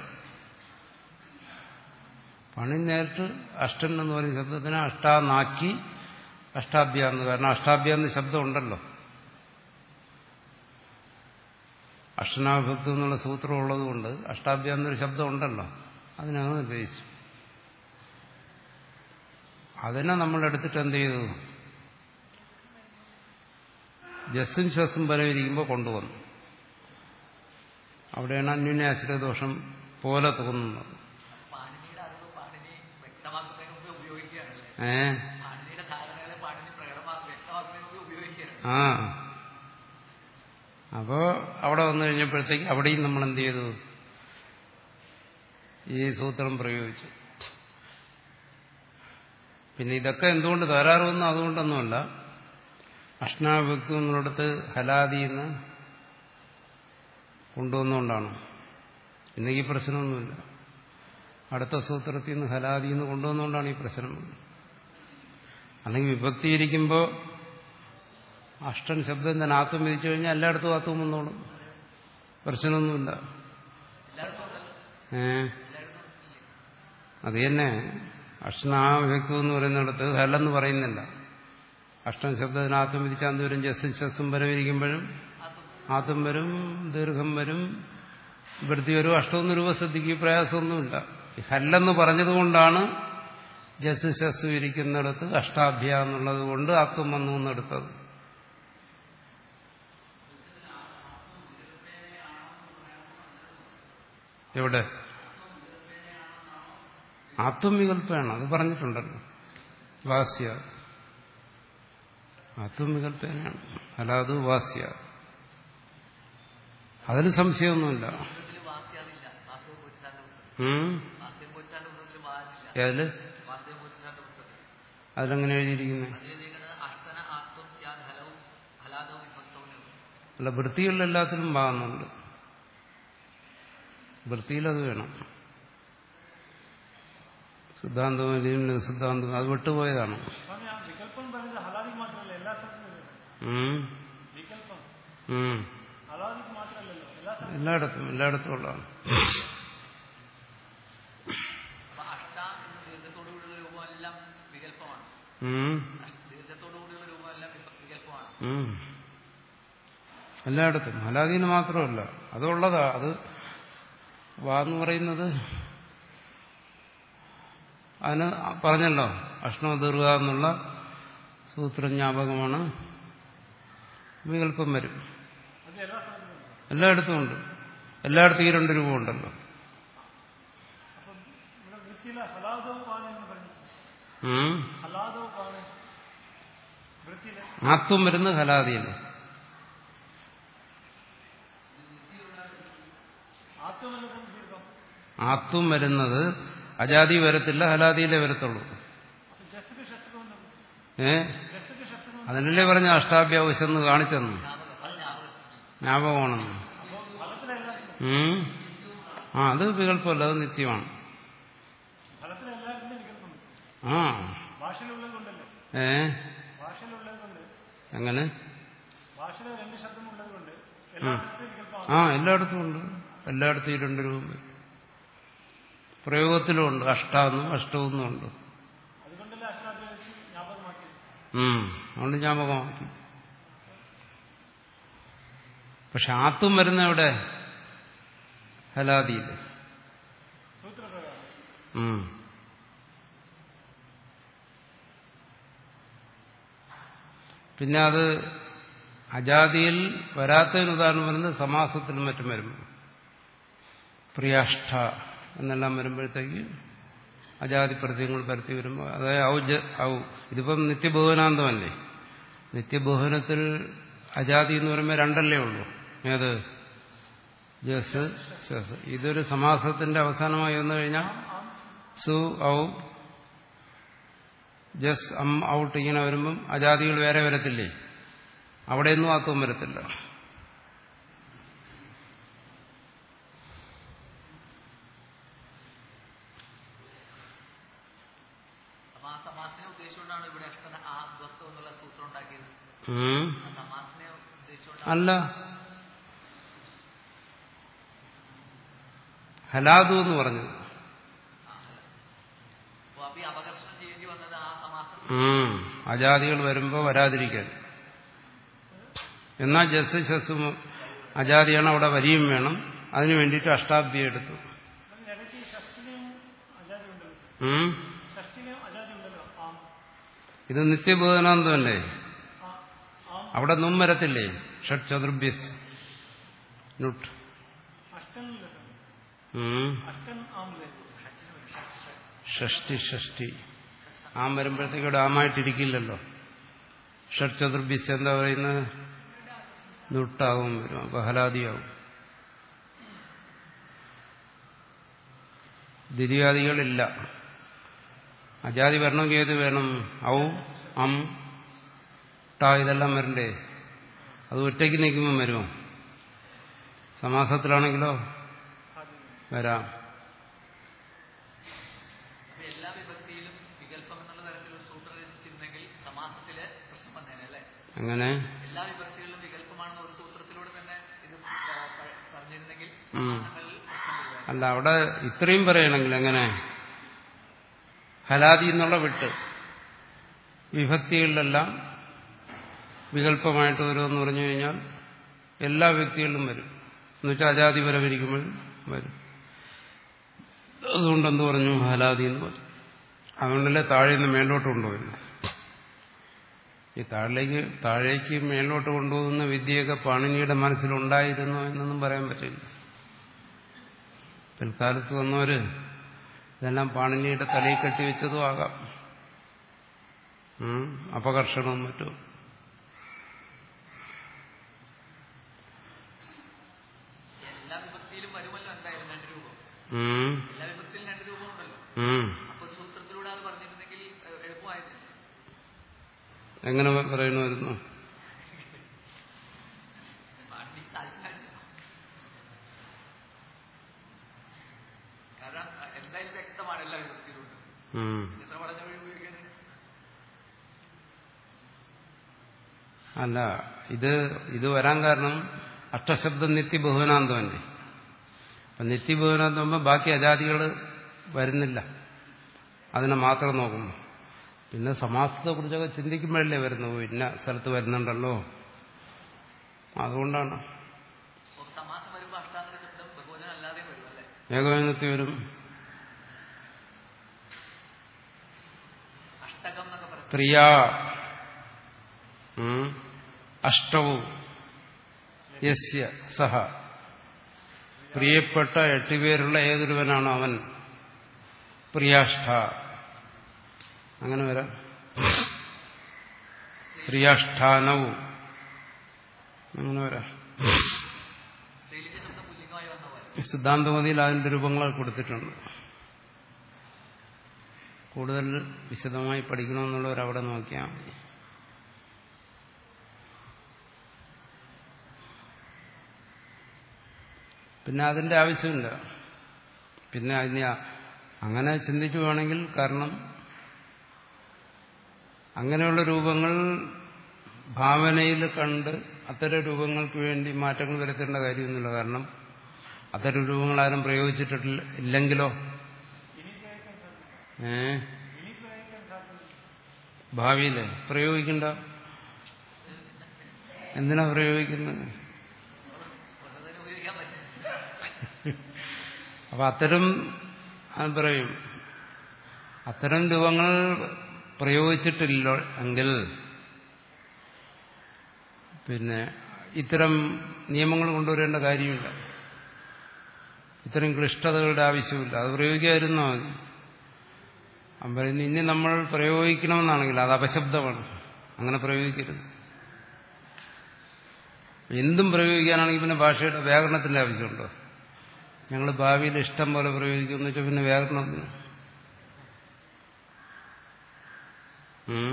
A: പാണിനി നേരിട്ട് അഷ്ടൻ എന്ന് പറയുന്ന ശബ്ദത്തിന് അഷ്ടാന്നാക്കി അഷ്ടാഭ്യ എന്ന് കാരണം അഷ്ടാഭ്യ എന്ന ശബ്ദം ഉണ്ടല്ലോ അഷ്ടനാഭക്തി എന്നുള്ള സൂത്രം ഉള്ളതുകൊണ്ട് അഷ്ടാഭ്യ എന്നൊരു ശബ്ദം ഉണ്ടല്ലോ അതിനകം നിർദ്ദേശിച്ചു അതിനെ നമ്മൾ എടുത്തിട്ട് എന്ത് ചെയ്തു ജസ്സും ശ്വസും പരവിരിക്കുമ്പോൾ കൊണ്ടുവന്നു അവിടെയാണ് അന്യോന്യാശ്രയ ദോഷം പോലെ തോന്നുന്നത്
C: പാണിനിയുടെ അറിവ് പാണിനി വ്യക്തമാക്കുന്നതിന് മുമ്പ് ഉപയോഗിക്കുകയാണല്ലേ
A: ഏ
C: പാണിനിയുടെ ധാരണകളെ പാണിനി പ്രകടമാക്കി വ്യക്തമാക്കുന്നതിന് മുമ്പ് ഉപയോഗിക്കുകയാണ്
A: ആ അപ്പോ അവിടെ വന്നു കഴിഞ്ഞപ്പോഴത്തേക്ക് അവിടെയും നമ്മൾ എന്ത് ചെയ്തു ഈ സൂത്രം പ്രയോഗിച്ചു പിന്നെ ഇതൊക്കെ എന്തുകൊണ്ട് തകരാറുവെന്ന് അതുകൊണ്ടൊന്നുമല്ല അഷ്ടാഭക്തി എന്നുള്ളിടത്ത് ഹലാദിന്ന് കൊണ്ടുവന്നുകൊണ്ടാണ് ഇന്നീ പ്രശ്നമൊന്നുമില്ല അടുത്ത സൂത്രത്തിൽ നിന്ന് ഹലാദിൽ നിന്ന് കൊണ്ടുവന്നുകൊണ്ടാണ് ഈ പ്രശ്നം അല്ലെങ്കിൽ വിഭക്തി ഇരിക്കുമ്പോൾ അഷ്ടൻ ശബ്ദം തന്നെ ആത്മം വിധിച്ചു കഴിഞ്ഞാൽ എല്ലായിടത്തും ആത്മം വന്നോളും പ്രശ്നമൊന്നുമില്ല
C: എല്ലായിടത്തും ഉണ്ടല്ലോ
A: ഏ
C: എല്ലായിടത്തും ഇല്ലേ
A: അത് തന്നെ അഷ്ടനാഭ്യക്തം എന്ന് പറയുന്നിടത്ത് ഹല്ലെന്ന് പറയുന്നില്ല അഷ്ടം ശബ്ദത്തിന് ആത്മം വിധിച്ചാൽ വരും ജസ്സും ശസ്സും വരും ഇരിക്കുമ്പോഴും
C: അതും
A: ആത്മം വരും ദീർഘം വരും വൃത്തി വരും അഷ്ടമൊന്നും രൂപ ശ്രദ്ധിക്കുക പ്രയാസമൊന്നുമില്ല ഈ ഹല്ലെന്ന് പറഞ്ഞതുകൊണ്ടാണ് ജസ് ശസ്സു ഇരിക്കുന്നിടത്ത് അഷ്ടാഭ്യ എന്നുള്ളത് കൊണ്ട് ആത്മം വന്നു എന്നെടുത്തത് എവിടെ ആത്മവികല്പമാണ് അത് പറഞ്ഞിട്ടുണ്ടല്ലോ വാസ്യ ആത്മവികല്പനയാണ് അല്ലാതെ വാസ്യ അതിന് സംശയമൊന്നുമില്ല
C: പുസ്തകത്തിൽ വാസ്യാതില്ല വാസ്തവ പൂച്ചാന്റെ പുസ്തകം
A: ഉം?
C: വാസ്തവ പൂച്ചാന്റെ പുസ്തകത്തിൽ വാദില്ല
A: ഏതില്
C: വാസ്തവ പൂച്ചാന്റെ പുസ്തകത്തിൽ
A: അതിലെങ്ങനെ എഴുതിയിരിക്കുന്നത്
C: അതിലെഴുതിയിരിക്കുന്നത് അഷ്ടന ആത്മം സ്യാദ് ഹലവും ഹലാദവും വിഭക്തവും എന്ന്.
A: അല്ല വൃത്തികളിലെല്ലാത്തിലും ഭാഗമുണ്ട് വൃത്തിയിലത് വേണം സിദ്ധാന്തവും സിദ്ധാന്തവും അത് വിട്ടുപോയതാണ്
B: ಸ್ವಾಮಿ ಆ ವಿಕಲ್ಪನ ಬಂದಿದೆ ಹಲಾದಿಗೆ ಮಾತ್ರ ಅಲ್ಲ ಎಲ್ಲ ಸ್ಥಳದಲ್ಲೂ
A: ഉം.
B: ವಿಕಲ್ಪ
A: ഉം.
B: ಹಲಾದಿಗೆ ಮಾತ್ರ ಅಲ್ಲല്ലോ ಎಲ್ಲ ಸ್ಥಳ
A: എല്ലായിടത്തും എല്ലായിടത്തും ഉള്ളതാണ്
C: അപ്പൊ അഷ്ട എന്ന ദീർഘത്തോടുകൂടിയുള്ള രൂപമെല്ലാം വികല്പമാണ്
A: ഉം.
C: അഷ്ട- ദീർഘത്തോടുകൂടിയുള്ള രൂപമെല്ലാം വിപ- വികല്പമാണ്
A: ഉം. എല്ലായിടത്തും ഹലാദീന് മാത്രമല്ല അതുള്ളതാ അത് വാന്ന് പറയുന്നത് അതിന് പറഞ്ഞല്ലോ അഷ്ണോ ദീർഘ എന്നുള്ള സൂത്രം ജ്ഞാപകമാണ് വികല്പം വരും
B: ಅದು ಎಲ್ಲ ಸ್ಥಳದಲ್ಲೂ
A: എല്ലായിടത്തും ഉണ്ട് എല്ലായിടത്തും ഈ രണ്ട് രൂപമുണ്ടല്ലോ
B: ಅಪ್ಪ ഇവിടെ വൃത്തിയില്ല ഹലാദവും പാണ് എന്ന് പറഞ്ഞു
A: ഉം.
B: ഹലാദവും പാണ് വൃത്തിയില്ല
A: ആത്വം വരുന്നത് ഹലാദിയല്ലേ
B: ആത്മമല്ലതും ദീർഘം
A: ആത്വം വരുന്നത് അജാതി വരത്തില്ല ഹലാദിയിലേ വരത്തുള്ളൂ
B: അപ്പൊ ജസ്റ്റിക്ക് ശസ്ത്രവും
A: ഏ
B: ജസ്റ്റിക്ക് ശസ്ത്രവും
A: അതിനല്ലേ പറഞ്ഞ അഷ്ടാഭ്യാവശ്യം എന്ന് കാണിച്ചെന്നു
C: ജ്ഞാപകം അത് ജ്ഞാപകം
A: ജ്ഞാപകമാണെന്ന്
B: ഫലത്തിലെല്ലാത്തിനും
A: ഉം. ആ അത് വികല്പമല്ല അത് നിത്യമാണ്
B: ഫലത്തിലെല്ലാത്തിനും വികല്പമുണ്ട്
A: ആ
B: ഭാഷയിലുള്ളത് കൊണ്ടല്ലേ
A: ഏ
B: ഭാഷയിലുള്ളത് കൊണ്ട്
A: എങ്ങനെ
B: ഭാഷയിൽ രണ്ട് ശബ്ദമുള്ളത് കൊണ്ട് എല്ലാത്തിനും വികല്പമാണ്
A: ആ എല്ലായിടത്തും ഉണ്ട് എല്ലായിടത്തും ഈ രണ്ട് രൂപം വരും. പ്രയോഗത്തിലും ഉണ്ട് അഷ്ടാന്നും അഷ്ടവും ഉണ്ട്
B: അതുകൊണ്ടല്ലേ അഷ്ടാധ്യായ വെച്ച് ജ്ഞാപകമാക്കി
A: ഉം. അതുകൊണ്ട് ജ്ഞാപകമാക്കി പക്ഷെ ആത്തും വരുന്ന എവിടെ ഹലാദിയിൽ
B: സൂത്രപ്രകാരം
A: ഉം. പിന്നെ അത് അജാതിയിൽ വരാത്തതിന് ഉദാഹരണം വരുന്നത് സമാസത്തിലും മറ്റും വരും പ്രിയാഷ്ഠ എന്നെല്ലാം വരുമ്പോഴത്തേക്ക് അജാതി പ്രത്യയങ്ങൾ പരത്തി വരുമ്പോൾ അതായത് ഔ ജ ഔ ഇതിപ്പം നിത്യബഹുവനാന്തമല്ലേ നിത്യബഹുവനത്തിൽ അജാതി എന്ന് പറയുമ്പോൾ രണ്ടല്ലേ ഉള്ളൂ ഏത് ജസ് ശസ് ഇതൊരു സമാസത്തിന്റെ അവസാനമായി വന്നു കഴിഞ്ഞാൽ സു ഔ ജസ് അം ഔട്ട് ഇങ്ങനെ വരുമ്പം അജാതികൾ വേറെ വരത്തില്ലേ അവിടെയൊന്നും ആക്കവും വരത്തില്ല
C: അപ്പൊ ആ സമാസിനെ ഉദ്ദേശിച്ചുകൊണ്ടാണ് ഇവിടെ അഷ്ടന ആ ദ്വസ്തു എന്നുള്ള സൂത്രം ഉണ്ടാക്കിയത്
A: ഉം.
C: ആ സമാസിനെ ഉദ്ദേശിച്ചുകൊണ്ടാണ്
A: അല്ല ഹലാദു എന്ന് പറഞ്ഞത്
C: അപ്പൊ അപ്പൊ ഈ അപകർഷണം ചെയ്യേണ്ടി വന്നത് ആ സമാസം
A: ഉം. അജാതികൾ വരുമ്പോൾ വരാതിരിക്കാൻ എന്നാൽ ജസ് ശസും അജാതിയാണ് അവിടെ വരിയും വേണം അതിനു വേണ്ടിയിട്ട് അഷ്ടാബ്ദി എടുത്തു
B: ഇടയ്ക്ക് ഷഷ്ടിനെയും അജാതി ഉണ്ടല്ലോ
A: ഉം.
B: ഷഷ്ടിനെയും അജാതി ഉണ്ടല്ലോ ആം
A: ഇത് നിത്യബോധനാന്തമല്ലേ
B: ആ ആം
A: അവിടെ നും വരത്തില്ലേ ഷഡ് ചതുർഭ്യസ് നുട്ട്
B: അഷ്ടനിലല്ലോ
A: ഉം.
B: അഷ്ടൻ ആമില്ലേ
A: ഷഷ്ടി ഷഷ്ടി ആം വരുമ്പോഴത്തേക്ക് ഇവിടെ ആമായിട്ടിരിക്കില്ലല്ലോ ഷഡ് ചതുർഭ്യസ് എന്താ പറയുന്നത് നുട്ടാവും വരും അപ്പൊ ഹലാദിയാവും ദ്വിതീയാദികളില്ല അജാതി വരണമെങ്കിൽ ഏത് വേണം ഔ അം ട ഇതെല്ലാം വരണ്ടേ അത് ഒറ്റയ്ക്ക് നിൽക്കുമ്പം വരുമോ സമാസത്തിലാണെങ്കിലോ വരാം
C: അപ്പൊ എല്ലാ വിഭക്തിയിലും വികല്പം എന്നുള്ള തരത്തിൽ ഒരു സൂത്രം രചിച്ചിരുന്നെങ്കിൽ സമാസത്തില് പ്രശ്നം വന്നേനെ അല്ലേ
A: അങ്ങനെ
C: എല്ലാ വിഭക്തികളിലും വികല്പമാണെന്ന് ഒരു സൂത്രത്തിലൂടെ തന്നെ ഇത് പ- പ- പറഞ്ഞിരുന്നെങ്കിൽ
A: ഉം.
C: സമാസങ്ങളിൽ പ്രശ്നം വരുമായിരുന്നു
A: അല്ല അവിടെ ഇത്രയും പറയണമെങ്കിൽ എങ്ങനെ ഹലാദി എന്നുള്ള വിട്ട് വിഭക്തികളിലെല്ലാം വികല്പമായിട്ട് വരുമെന്ന് പറഞ്ഞു കഴിഞ്ഞാൽ എല്ലാ വ്യക്തികളിലും വരും എന്നുവെച്ചാൽ അജാതി വരവിരിക്കുമ്പോഴും വരും അതുകൊണ്ട് എന്ത് പറഞ്ഞു ഹലാദി എന്ന് പറഞ്ഞു അതുകൊണ്ടല്ലേ താഴെ നിന്ന് മേലോട്ട് കൊണ്ടുപോയിരുന്നു ഈ താഴേക്ക് താഴേക്ക് മേലോട്ട് കൊണ്ടുപോകുന്ന വിദ്യയൊക്കെ പാണിനിയുടെ മനസ്സിലുണ്ടായിരുന്നോ എന്നൊന്നും പറയാൻ പറ്റില്ല പിൽക്കാലത്ത് വന്നവര് ഇതെല്ലാം പാണിനിയുടെ തലയിൽ കെട്ടിവെച്ചതും ആകാം ഉം, അപകർഷണവും മറ്റും
C: എല്ലാ വിഭക്തിയിലും വരുമല്ലോ എന്തായാലും രണ്ട് രൂപം
A: ഉം,
C: എല്ലാ വിഭക്തിയിലും രണ്ട് രൂപം ഉണ്ടല്ലോ
A: ഉം.
C: അപ്പൊ സൂത്രത്തിലൂടെ അത് പറഞ്ഞിരുന്നെങ്കിൽ എ- എളുപ്പമായിരുന്നു
A: എങ്ങനെ പറയണമായിരുന്നു
C: പാണ്ടി താല്പര്യം കാരണം അഹ് എന്തായാലും വ്യക്തമാണ് എല്ലാ വിഭക്തിയിലുണ്ട്
A: ഉം.
C: എത്ര പറഞ്ഞ വഴി ഉപയോഗിക്കാന്
A: അല്ല ഇത് ഇത് വരാൻ കാരണം അഷ്ടശബ്ദം നിത്യബഹുവനാന്തമല്ലേ അപ്പൊ നിത്യബഹുവനാന്തം ആകുമ്പോൾ ബാക്കി അജാതികൾ വരുന്നില്ല അതിനെ മാത്രം നോക്കുമ്പോൾ പിന്നെ സമാസത്തെ കുറിച്ചൊക്കെ ചിന്തിക്കുമ്പോഴല്ലേ വരുന്നു ഇന്ന സ്ഥലത്ത് വരുന്നുണ്ടല്ലോ അതുകൊണ്ടാണ്
C: അപ്പൊ സമാസം വരുമ്പോ അഷ്ടാന്തര ശബ്ദം ബഹുവചനം അല്ലാതെ വരും അല്ലേ
A: ഏകവചനത്തിൽ വരും
C: അഷ്ടകം എന്നൊക്കെ പറയും
A: പ്രിയ ഉം, അഷ്ടവും യസ്യ സഹ പ്രിയപ്പെട്ട എട്ടുപേരുള്ള ഏതൊരുവനാണ് അവൻ പ്രിയാഷ്ട അങ്ങനെ വരാം പ്രിയാഷ്ഠാനവും അങ്ങനെ വരാം
C: സ്ത്രീലിംഗ ശബ്ദം പുല്ലിംഗമായി വന്ന പോലെ
A: സിദ്ധാന്തമതിയിൽ അതിന്റെ രൂപങ്ങൾ കൊടുത്തിട്ടുണ്ട് കൂടുതൽ വിശദമായി പഠിക്കണമെന്നുള്ളവർ അവിടെ നോക്കിയാൽ മതി പിന്നെ അതിന്റെ ആവശ്യമില്ല പിന്നെ അതിനെ അങ്ങനെ ചിന്തിച്ചു വേണമെങ്കിൽ കാരണം അങ്ങനെയുള്ള രൂപങ്ങൾ ഭാവനയിൽ കണ്ട് അത്തരം രൂപങ്ങൾക്ക് വേണ്ടി മാറ്റങ്ങൾ വരുത്തേണ്ട കാര്യമൊന്നുമില്ല കാരണം അത്തരം രൂപങ്ങൾ ആരും പ്രയോഗിച്ചിട്ടില്ല ഇല്ലെങ്കിലോ ഏ ഭാവിയില് പ്രയോഗിക്കണ്ട എന്തിനാ പ്രയോഗിക്കുന്നത്
C: ഉള്ളതിന് ഉപയോഗിക്കാൻ പറ്റും
A: അപ്പൊ അത്തരം അത് പറയും അത്തരം രൂപങ്ങൾ പ്രയോഗിച്ചിട്ടില്ല എങ്കിൽ പിന്നെ ഇത്തരം നിയമങ്ങൾ കൊണ്ടുവരേണ്ട കാര്യമില്ല ഇത്രയും ക്ലിഷ്ടതകളുടെ ആവശ്യമില്ല അത് പ്രയോഗിക്കാതിരുന്നാൽ മതി അവൻ പറയുന്നു ഇനി നമ്മൾ പ്രയോഗിക്കണമെന്നാണെങ്കിൽ അത് അപശബ്ദമാണ് അങ്ങനെ പ്രയോഗിക്കരുത് എന്തും പ്രയോഗിക്കാനാണെങ്കിൽ പിന്നെ ഭാഷയുടെ വ്യാകരണത്തിന്റെ ആവശ്യമുണ്ടോ ഞങ്ങൾ ഭാവിയിൽ ഇഷ്ടം പോലെ പ്രയോഗിക്കുമെന്ന് വെച്ചാൽ പിന്നെ വ്യാകരണത്തിന് ഉം.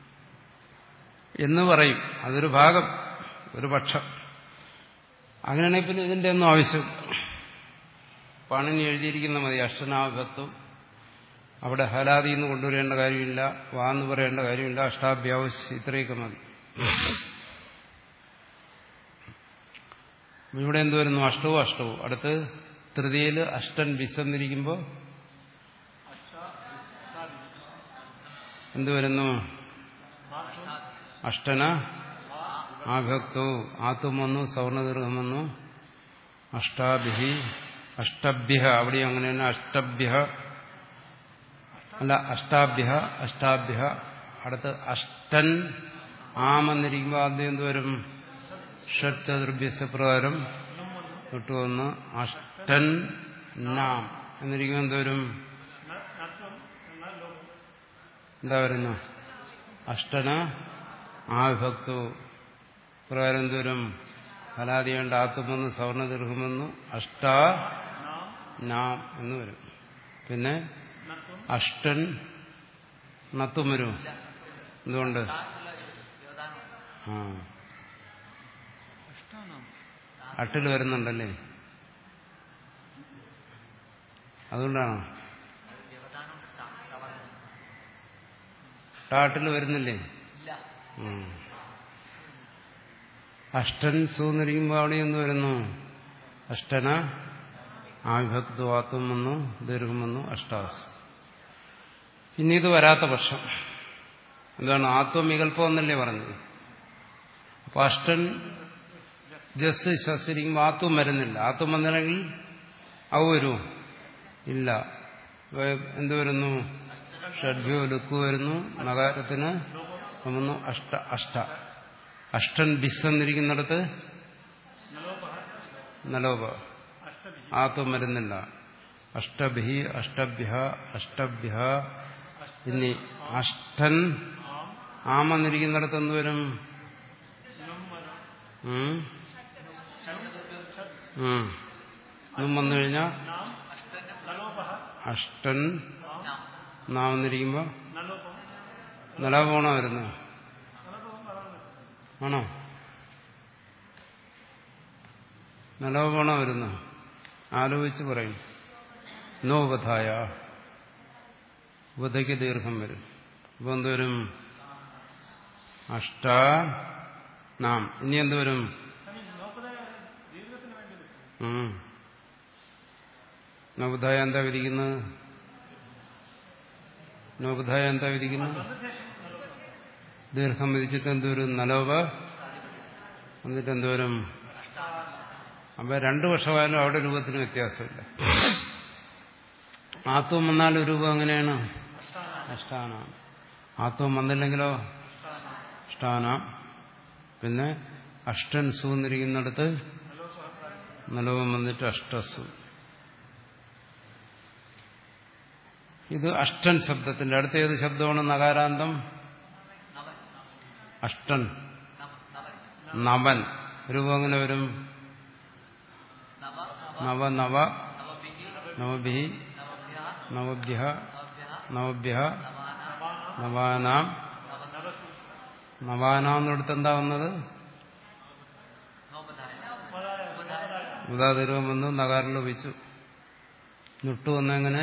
A: എന്ന് പറയും അതൊരു ഭാഗം ഒരു പക്ഷം അങ്ങനെയാണെങ്കിൽ പിന്നെ ഇതിന്റെ ഒന്നും ആവശ്യമില്ല പാണിനി എഴുതിയിരിക്കുന്ന മതി അഷ്ടനാഭത്വം അവിടെ ഹലാദി എന്ന് കൊണ്ടുവരേണ്ട കാര്യമില്ല വാന്ന് പറയേണ്ട കാര്യമില്ല അഷ്ടാഭ്യാവശ് ഇത്രയൊക്കെ മതി ഇവിടെ എന്ത് വരുന്നു അഷ്ടവും അഷ്ടവും അടുത്ത് തൃതിയിൽ അഷ്ടൻ വിശന്നിരിക്കുമ്പോൾ എന്ത് വരുന്നു അഷ്ടന ആഭക്തോ ആത്തും വന്നു സവർണദീർഘം വന്നു അഷ്ടാഭിഹി അഷ്ടഭ്യ അവിടെ അങ്ങനെ തന്നെ അഷ്ടഭ്യ അല്ല അഷ്ടാഭ്യ അഷ്ടാഭ്യ അടുത്ത് അഷ്ടൻ ആമെന്നിരിക്കുമ്പോൾ ആദ്യം എന്ത് വരും ഷഡ് ചതുർഭ്യസ പ്രകാരം തൊട്ടുവന്ന് അഷ്ടൻ നാം എന്നിരിക്കുമ്പോൾ എന്ത് വരും എന്താ വരുന്നു അഷ്ടന ആവിഭക്തു പ്രകാരം എന്ത് വരും ഫലാദിയുണ്ട് ആത്തുമെന്ന് സവർണദീർഘമെന്നു അഷ്ടാ നാം എന്ന് വരും പിന്നെ അഷ്ടൻ നത്തും വരും എന്തുകൊണ്ട് ആ അട്ടിൽ വരുന്നുണ്ടല്ലേ അതുകൊണ്ടാണോ ടാട്ടിൽ വരുന്നില്ലേ
C: ഇല്ല
A: ഉം. അഷ്ടൻ സൂന്നിരിക്കുമ്പോൾ അവിടെ എന്ത് വരുന്നു അഷ്ടന ആവിഭക്തവാത്വം വന്നു ദീർഘം വന്നു അഷ്ടാസ് ഇനി ഇത് വരാത്ത പക്ഷം എന്താണ് ആത്വം വികല്പം എന്നല്ലേ പറഞ്ഞത് അപ്പൊ അഷ്ടൻ ജസ് ശസ്ത്രിക്കുമ്പോൾ ആത്വം വരുന്നില്ല ആത്വം വന്നില്ലെങ്കിൽ അവ വരൂ ഇല്ല വേ- എന്ത് വരുന്നു ഷഡ്ഭ്യോ ലുക്ക് വരുന്നു നഗാരത്തിന് വന്നു അഷ്ട അഷ്ട അഷ്ടൻ ബിസ് എന്നിരിക്കുന്നിടത്ത് നലോപ ആത്വം വരുന്നില്ല അഷ്ടഭി അഷ്ടഭ്യ അഷ്ടഭ്യ ഇനി അഷ്ടൻ ആമെന്നിരിക്കുന്നിടത്ത് എന്ത് വരും ഉം? ഉം. ഇതും വന്നു കഴിഞ്ഞാൽ അഷ്ടൻ നാമെന്നിരിക്കുമ്പോ നലോപമാണോ വരുന്നത് ആണോ നലോപമാണോ വരുന്നത് ആലോചിച്ച് പറയും നോപഥായ ഉപതയ്ക്ക് ദീർഘം വരും ഇപ്പൊ എന്തുവരും അഷ്ട നാം ഇനി എന്തുവരും നോപധായ എന്താ വിരിക്കുന്നത് നോപധായ എന്താ വിരിക്കുന്നത് ദീർഘം വിധിച്ചിട്ട് എന്തോരും നലോപ എന്നിട്ട് എന്തോരും അപ്പൊ രണ്ടു വർഷമായാലും അവിടെ രൂപത്തിന് വ്യത്യാസമില്ല ആത്വം വന്നാൽ രൂപം എങ്ങനെയാണ് അഷ്ടാന ആത്വം വന്നില്ലെങ്കിലോ അഷ്ടാന പിന്നെ അഷ്ടൻ സു എന്നിരിക്കുന്നിടത്ത് നലോപം വന്നിട്ട് അഷ്ടസു ഇത് അഷ്ടൻ ശബ്ദത്തിന്റെ അടുത്ത ഏത് ശബ്ദമാണ് നകാരാന്തം
C: നവൻ
A: അഷ്ടൻ
C: നവ നവൻ
A: നവൻ രൂപം എങ്ങനെ വരും
C: നവ
A: നവ
C: നവ
A: നവ
C: നവഭിഹി
A: നവഭി
C: നവഭ്യ
A: നവഭ്യ
C: നവഭ്യ
A: നവഭ്യ
C: നവാന
A: നവാനാം
C: നവനവസു
A: നവാനാന്നിടത്ത് എന്താ വന്നത്
C: നോപധായ ഉപധായ
A: ഉദാതിരവം വന്നു നഗാറിൽ വെച്ചു ഞുട്ടു വന്നെങ്ങനെ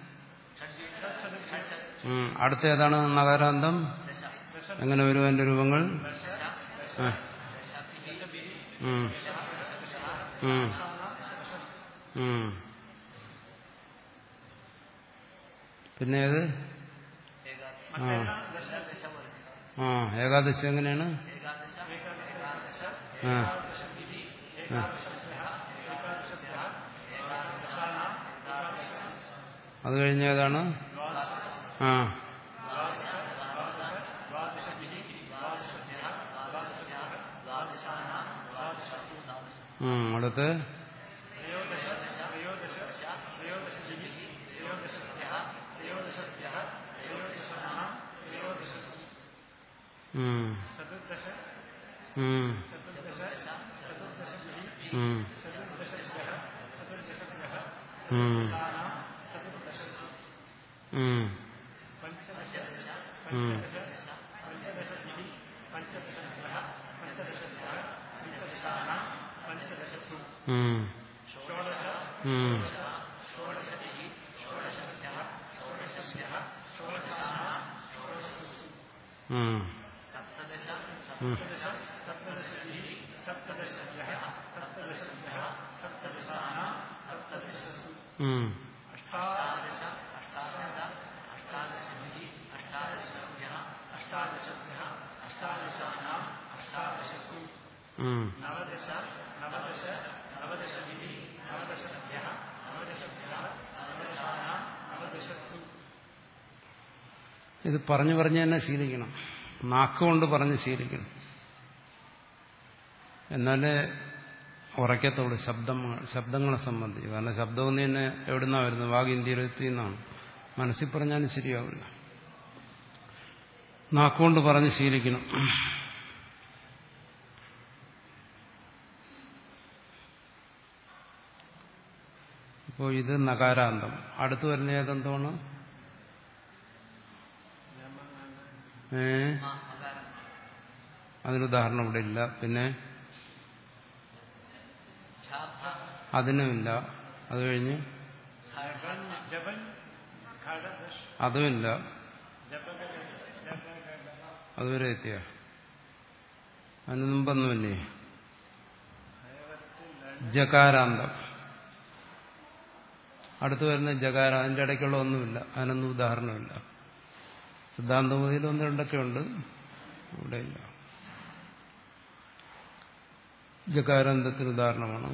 A: ഉം. അടുത്ത ഏതാണ് നഗരാന്തം എങ്ങനെ വരും അതിന്റെ രൂപങ്ങൾ ആ. ഉം. ഉം. ഉം. പിന്നെ ഏത് ആ
C: ഏകാദശ പോലെ
A: ആ ഏകാദശി എങ്ങനെയാണ്
C: ഏകാദശ ഏകാദശ
A: ആ ആ. അത് കഴിഞ്ഞ ഏതാണ് ആ ഉം, അടുത്ത് ഉം. ഉം. ഉം. ഉം. ഉം. ഉം. ഉം. ഉം.
C: സപ്തദശ
A: ഉം. ഉം.
C: അഷ്ടാദശ അഷ്ടാദശ അഷ്ടാദശഭിः അഷ്ടാദശഭ്യः അഷ്ടാദശഭ്യः അഷ്ടാദശാനാം അഷ്ടാദശസു
A: ഉം.
C: നവദശ നവദശ നവദശഭിः നവദശഭ്യः നവദശഭ്യः നവദശാനാം നവദശസു
A: ഇത് പറഞ്ഞു പറഞ്ഞ് തന്നെ ശീലിക്കണം നാക്കുകൊണ്ട് പറഞ്ഞ് ശീലിക്കണം എന്നാലേ ഉറക്കത്തുള്ളൂ ശബ്ദം ശബ്ദങ്ങളെ സംബന്ധിച്ച് കാരണം ശബ്ദം ഒന്ന് തന്നെ എവിടുന്നാ വരുന്നത് വാഗിന്ത്യയിലെത്തി എന്നാണ് മനസ്സിൽ പറഞ്ഞാലും ശരിയാവില്ല നാക്കുകൊണ്ട് പറഞ്ഞ് ശീലിക്കണം ഇപ്പോൾ ഇത് നകാരാന്തം അടുത്ത് വരുന്ന ഏതെന്തമാണ് ഏ
C: ആ അകാരം
A: അതിനുദാഹരണം ഇവിടെ ഇല്ല പിന്നെ
C: ഛാഭ
A: അതിനുമില്ല അത് കഴിഞ്ഞ്
B: ജപൻ ജപൻ ഘടദശ
A: അതുമില്ല
B: ജപക
A: അതുവരെ എത്തിയ അതിന് മുമ്പൊന്നുമില്ലേ ജകാരാന്തം അടുത്ത് വരുന്ന ജകാര അതിൻ്റെ ഇടയ്ക്കുള്ള ഒന്നുമില്ല അതിനൊന്നും ഉദാഹരണമില്ല സിദ്ധാന്തമതിയിൽ ഒന്ന് രണ്ടൊക്കെ ഉണ്ട് ഇവിടെയില്ല ജകാരാന്തത്തിന് ഉദാഹരണമാണ്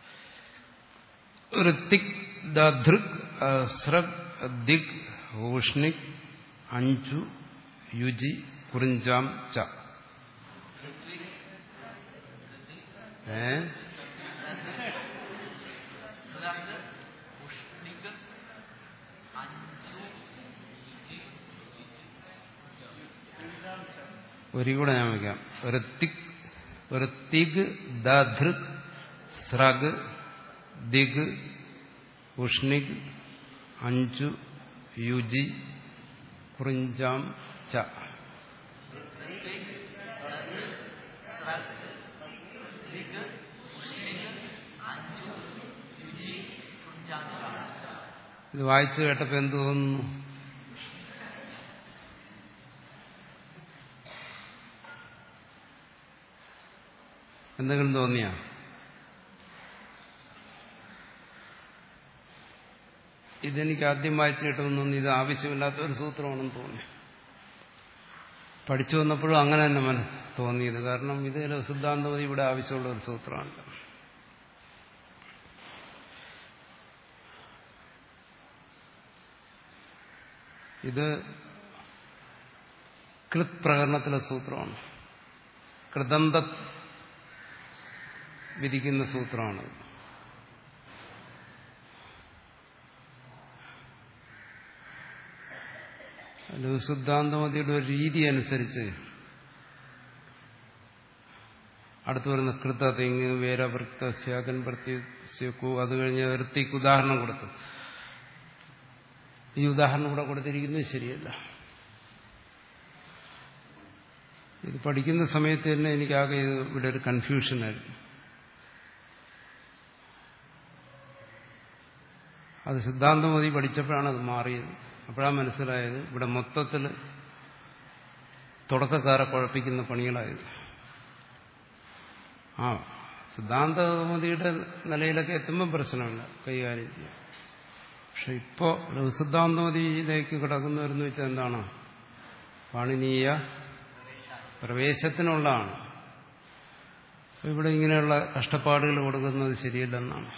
A: ഋത്തിക് ദൃക് സ്രഗ് ദിഗ് ഊഷ്ണിക് അഞ്ചു യുജി കുറിഞ്ചാം ച ഏ
C: സുഗന്ധ ഉഷ്ണിക് അഞ്ചു ഇജി
A: ഒരു കൂടെ ഞാൻ വയ്ക്കാം ഋത്തിക് ഋത്തിക് ദൃക് സ്രഗ് ദിഗ് ഉഷ്ണിക് അഞ്ചു യുജി കുറിഞ്ചാം ച
C: ദിഗ് ഉഷ്ണിക് അഞ്ചു യുജി കുഞ്ചാങ്ക
A: ഇത് വായിച്ചു കേട്ടപ്പോ എന്ത് തോന്നുന്നു എന്തെങ്കിലും തോന്നിയാ ഇതെനിക്ക് ആദ്യം വായിച്ചു കേട്ടൊന്നും ഇത് ആവശ്യമില്ലാത്ത ഒരു സൂത്രമാണെന്ന് തോന്നി പഠിച്ചു വന്നപ്പോഴും അങ്ങനെ തന്നെ മനസ്സ് തോന്നിയത് കാരണം ഇത് സിദ്ധാന്തമതി ഇവിടെ ആവശ്യമുള്ള ഒരു സൂത്രമാണ് ഇത് കൃത് പ്രകരണത്തിലെ സൂത്രമാണ് കൃതന്ത വിധിക്കുന്ന സൂത്രമാണ് സിദ്ധാന്തമതിയുടെ ഒരു രീതി അനുസരിച്ച് അടുത്ത് വരുന്ന കൃത തെങ്ങ് വേരവൃത്ത സ്യാകൻ പ്രത്യക്കു അത് കഴിഞ്ഞ് വൃത്തിക്ക് ഉദാഹരണം കൊടുത്തു ഈ ഉദാഹരണം കൂടെ കൊടുത്തിരിക്കുന്നത് ശരിയല്ല ഇത് പഠിക്കുന്ന സമയത്ത് തന്നെ എനിക്കാകെ ഇത് ഇവിടെ ഒരു കൺഫ്യൂഷനായിരുന്നു അത് സിദ്ധാന്തമതി പഠിച്ചപ്പോഴാണ് അത് മാറിയത് അപ്പോഴാണ് മനസ്സിലായത് ഇവിടെ മൊത്തത്തിൽ തുടക്കക്കാരെ കുഴപ്പിക്കുന്ന പണികളായത് ആ സിദ്ധാന്തമതിയുടെ നിലയിലൊക്കെ എത്തുമ്പോൾ പ്രശ്നമില്ല കൈകാര്യം ചെയ്യാം പക്ഷെ ഇപ്പോൾ സിദ്ധാന്തമതിയിലേക്ക് കിടക്കുന്നവരെന്ന് വെച്ചാൽ എന്താണ് പാണിനീയ പ്രവേശത്തിനുള്ളതാണ് ഇവിടെ ഇങ്ങനെയുള്ള കഷ്ടപ്പാടുകൾ കൊടുക്കുന്നത് ശരിയല്ലെന്നാണ്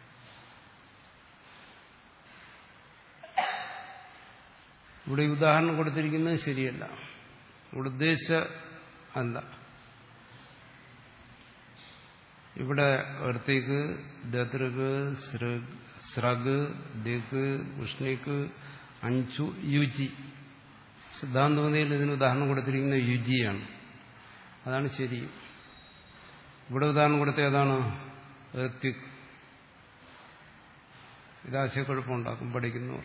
A: ഇവിടെ ഈ ഉദാഹരണം കൊടുത്തിരിക്കുന്നത് ശരിയല്ല ഇവിടെ ഉദ്ദേശിച്ച അല്ല ഇവിടെ വൃത്തിക്ക് ദതൃക് സ്രഗ് ദിഗ് ഉഷ്ണിക്ക് അഞ്ചു യുജി സിദ്ധാന്തമതിയിൽ ഇതിന് ഉദാഹരണം കൊടുത്തിരിക്കുന്ന യുജിയാണ് അതാണ് ശരി ഇവിടെ ഉദാഹരണം കൊടുത്ത ഏതാണ് ഋത്വിക് ഇത് ആശയക്കുഴപ്പമുണ്ടാക്കും പഠിക്കുന്നവർ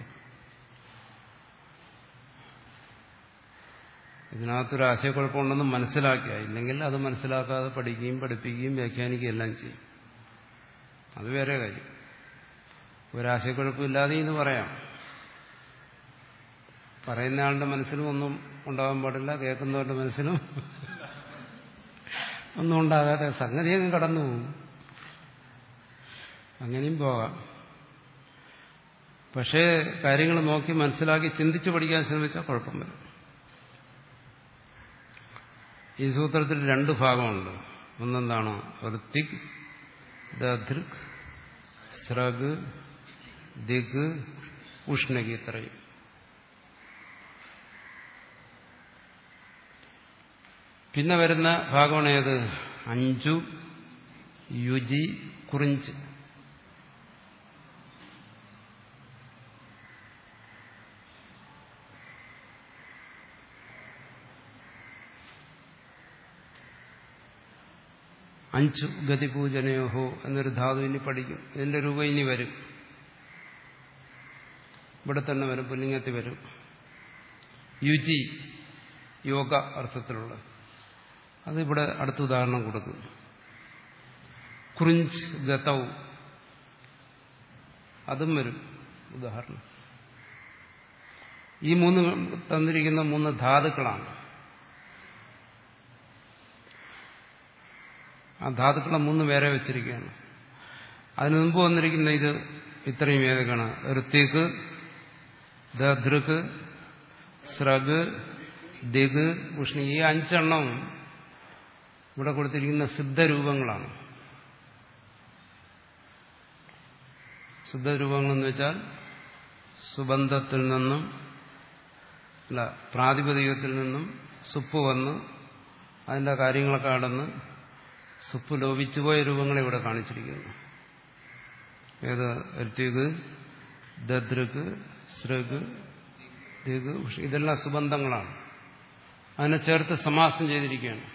A: ഇതിനകത്തൊരു ആശയക്കുഴപ്പമുണ്ടെന്ന് മനസ്സിലാക്കിയ ഇല്ലെങ്കിൽ അത് മനസ്സിലാക്കാതെ പഠിക്കുകയും പഠിപ്പിക്കുകയും വ്യാഖ്യാനിക്കുകയും എല്ലാം ചെയ്യും അത് വേറെ കാര്യം ഒരാശയക്കുഴപ്പമില്ലാതെ എന്ന് പറയാം പറയുന്ന ആളുടെ മനസ്സിലും ഒന്നും ഉണ്ടാകാൻ പാടില്ല കേൾക്കുന്നവരുടെ മനസ്സിലും ഒന്നും ഉണ്ടാകാതെ സംഗതി അങ്ങ് കടന്നു പോകും അങ്ങനെയും പോകാം പക്ഷേ കാര്യങ്ങൾ നോക്കി മനസ്സിലാക്കി ചിന്തിച്ചു പഠിക്കാൻ ശ്രമിച്ചാൽ കുഴപ്പം വരും ഈ സൂത്രത്തിൽ രണ്ട് ഭാഗമുണ്ട് ഒന്നെന്താണ് ഋത്തിക് ദൃക് സ്രഗ് ദിഗ് ഉഷ്ണകി ഇത്രയും പിന്നെ വരുന്ന ഭാഗമാണ് ഏത് അഞ്ചു യുജി കുറിഞ്ച് അഞ്ചു ഗതിപൂജനയോഹോ എന്നൊരു ധാതു ഇനി പഠിക്കും ഇതിന്റെ രൂപം ഇനി വരും ഇവിടെ തന്നെ വരും പുല്ലിംഗത്തിൽ വരും യുജി യോഗ അർത്ഥത്തിലുള്ള അതിവിടെ അടുത്ത ഉദാഹരണം കൊടുക്കും കുറിഞ്ച് ഗതൗ അതും വരും ഉദാഹരണം ഈ മൂന്ന് തന്നിരിക്കുന്ന മൂന്ന് ധാതുക്കളാണ് ആ ധാതുക്കളെ മൂന്ന് വേറെ വെച്ചിരിക്കുകയാണ് അതിനു മുമ്പ് വന്നിരിക്കുന്ന ഇത് ഇത്രയും ഏതൊക്കെയാണ് ഋത്വിക് ദൃക് സ്രഗ് ദിഗ് ഉഷ്ണി ഈ അഞ്ചെണ്ണം ഇവിടെ കൊടുത്തിരിക്കുന്ന സിദ്ധരൂപങ്ങളാണ് സിദ്ധരൂപങ്ങളെന്ന് വെച്ചാൽ സുബന്ധത്തിൽ നിന്നും അല്ല പ്രാതിപതികത്തിൽ നിന്നും സുപ്പ് വന്ന് അതിൻ്റെ കാര്യങ്ങളൊക്കെ കടന്ന് സുപ്പ് ലോപിച്ചുപോയ രൂപങ്ങളെ ഇവിടെ കാണിച്ചിരിക്കുന്നു ഏത് ഋത്വിക് ദദ്രക് സൃഗ് ദിഗ് ഇതെല്ലാം സുബന്ധങ്ങളാണ് അതിനെ ചേർത്ത് സമാസം ചെയ്തിരിക്കുകയാണ്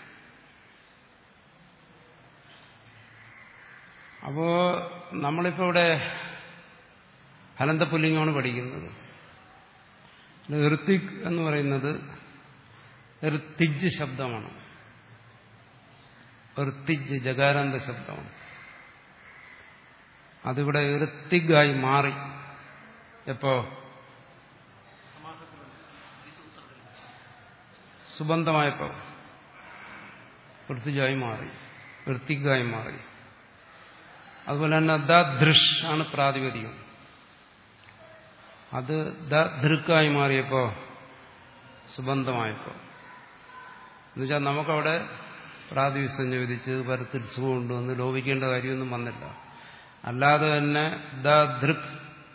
A: അപ്പോ നമ്മളിപ്പോ ഇവിടെ ഹലന്തപുല്ലിംഗമാണ് പഠിക്കുന്നത് ഋത്തിക് എന്ന് പറയുന്നത് ഋത്തിജ് ശബ്ദമാണ് ഋത്തിജ് ജകാരാന്ത ശബ്ദമാണ് അതിവിടെ ഋത്തിഗായി മാറി എപ്പോ സുബന്ധമായപ്പോ ഋത്തിജായി മാറി ഋത്തിഗായി മാറി അതുപോലെ തന്നെ ദൃഷ് ആണ് പ്രാതിപതികം അത് ദൃക്കായി മാറിയപ്പോ സുബന്ധമായപ്പോ എന്നുവെച്ചാൽ നമുക്കവിടെ പ്രാതിവിസഞ്ജ വിധിച്ച് പരത്തിൽ സുഖം കൊണ്ടുവന്ന് ലോപിക്കേണ്ട കാര്യമൊന്നും വന്നില്ല അല്ലാതെ തന്നെ ദൃക്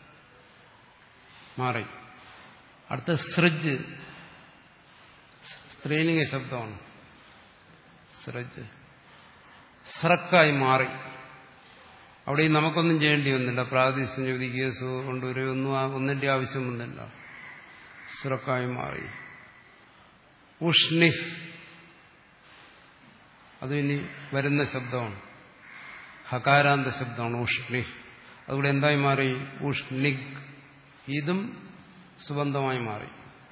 A: മാറി അടുത്ത സൃജ് സ്ത്രീലിംഗ ശബ്ദമാണ് സൃജ് സ്രക്കായി മാറി അവിടെ നമുക്കൊന്നും ചെയ്യേണ്ടി വന്നില്ല പ്രാദേശിക ജ്യോതി കേസ് കൊണ്ടുവരുമൊന്നും ഒന്നിന്റെ ആവശ്യം വന്നില്ല സ്രക്കായി മാറി ഉഷ്ണി അത് ഇനി വരുന്ന ശബ്ദമാണ് ഹകാരാന്ത ശബ്ദമാണ് ഉഷ്ണി അതുകൂടെ എന്തായി മാറി ഉഷ്ണിക് ഇതും സുബന്ധമായി മാറി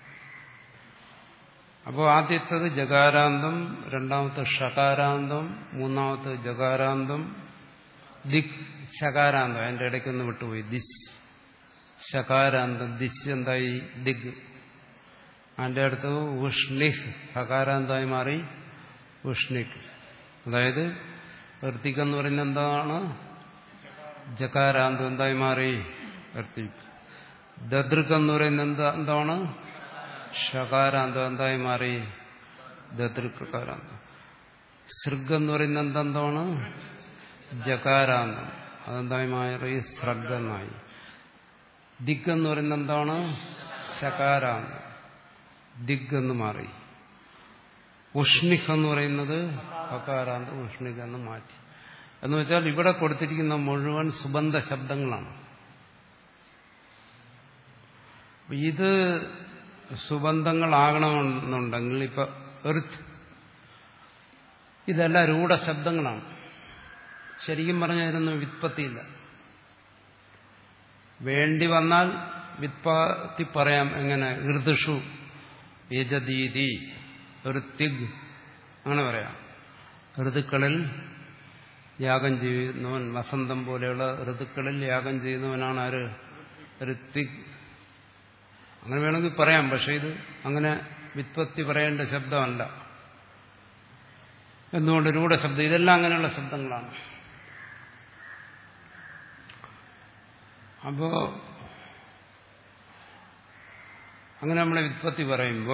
A: അപ്പോൾ ആദ്യത്തത് ജകാരാന്തം രണ്ടാമത്തെ ഷകാരാന്തം മൂന്നാമത്തെ ജകാരാന്തം ദിക് ശകാരാന്തം അതിന്റെ ഇടയ്ക്കൊന്ന് വിട്ടുപോയി ദിശ് ശകാരാന്തം ദിശ് എന്തായി ദിഗ് അതിന്റെ അടുത്ത് ഉഷ്ണിഹ് ഹകാരാന്തമായി മാറി ഉഷ്ണിക് അതായത് ഋത്തിക് എന്ന് പറയുന്നത് എന്താണ് ജകാരാന്തം എന്തായി മാറി ഋത്തിക് ദദൃക് എന്ന് പറയുന്നത് എന്താ എന്താണ് ഷകാരാന്തം എന്തായി മാറി ദദൃക്കാരാന്തം സൃഗ് എന്ന് പറയുന്നത് എന്തെന്താണ് ജകാരാന്തം അതെന്തായി മാറി ശ്രദ്ധനായി ദിഗ് എന്ന് പറയുന്നത് എന്താണ് ശകാരാന്തം ദിഗ് എന്ന് മാറി ഉഷ്ണിഖ് എന്ന് പറയുന്നത് ഹകാരാന്തം ഉഷ്ണിഖ് എന്ന് മാറ്റി എന്ന് വെച്ചാൽ ഇവിടെ കൊടുത്തിരിക്കുന്ന മുഴുവൻ സുബന്ധ ശബ്ദങ്ങളാണ് ഇത് സുബന്ധങ്ങളാകണമെന്നുണ്ടെങ്കിൽ ഇപ്പൊ എർത്ത് ഇതെല്ലാം രൂഢശബ്ദങ്ങളാണ് ശരിക്കും പറഞ്ഞതിനൊന്നും വിത്പത്തിയില്ല വേണ്ടി വന്നാൽ വിത്പത്തി പറയാം എങ്ങനെ ഋതുഷു യജദീതി ഋത്തിഗ് അങ്ങനെ പറയാം ഋതുക്കളിൽ യാഗം ചെയ്യുന്നവൻ വസന്തം പോലെയുള്ള ഋതുക്കളിൽ യാഗം ചെയ്യുന്നവനാണ് ആര് ഋത്വിക് അങ്ങനെ വേണമെങ്കിൽ പറയാം പക്ഷെ ഇത് അങ്ങനെ വിത്പത്തി പറയേണ്ട ശബ്ദമല്ല എന്തുകൊണ്ട് രൂഢ ശബ്ദം ഇതെല്ലാം അങ്ങനെയുള്ള ശബ്ദങ്ങളാണ് അപ്പോ അങ്ങനെ നമ്മളെ വിത്പത്തി പറയുമ്പോ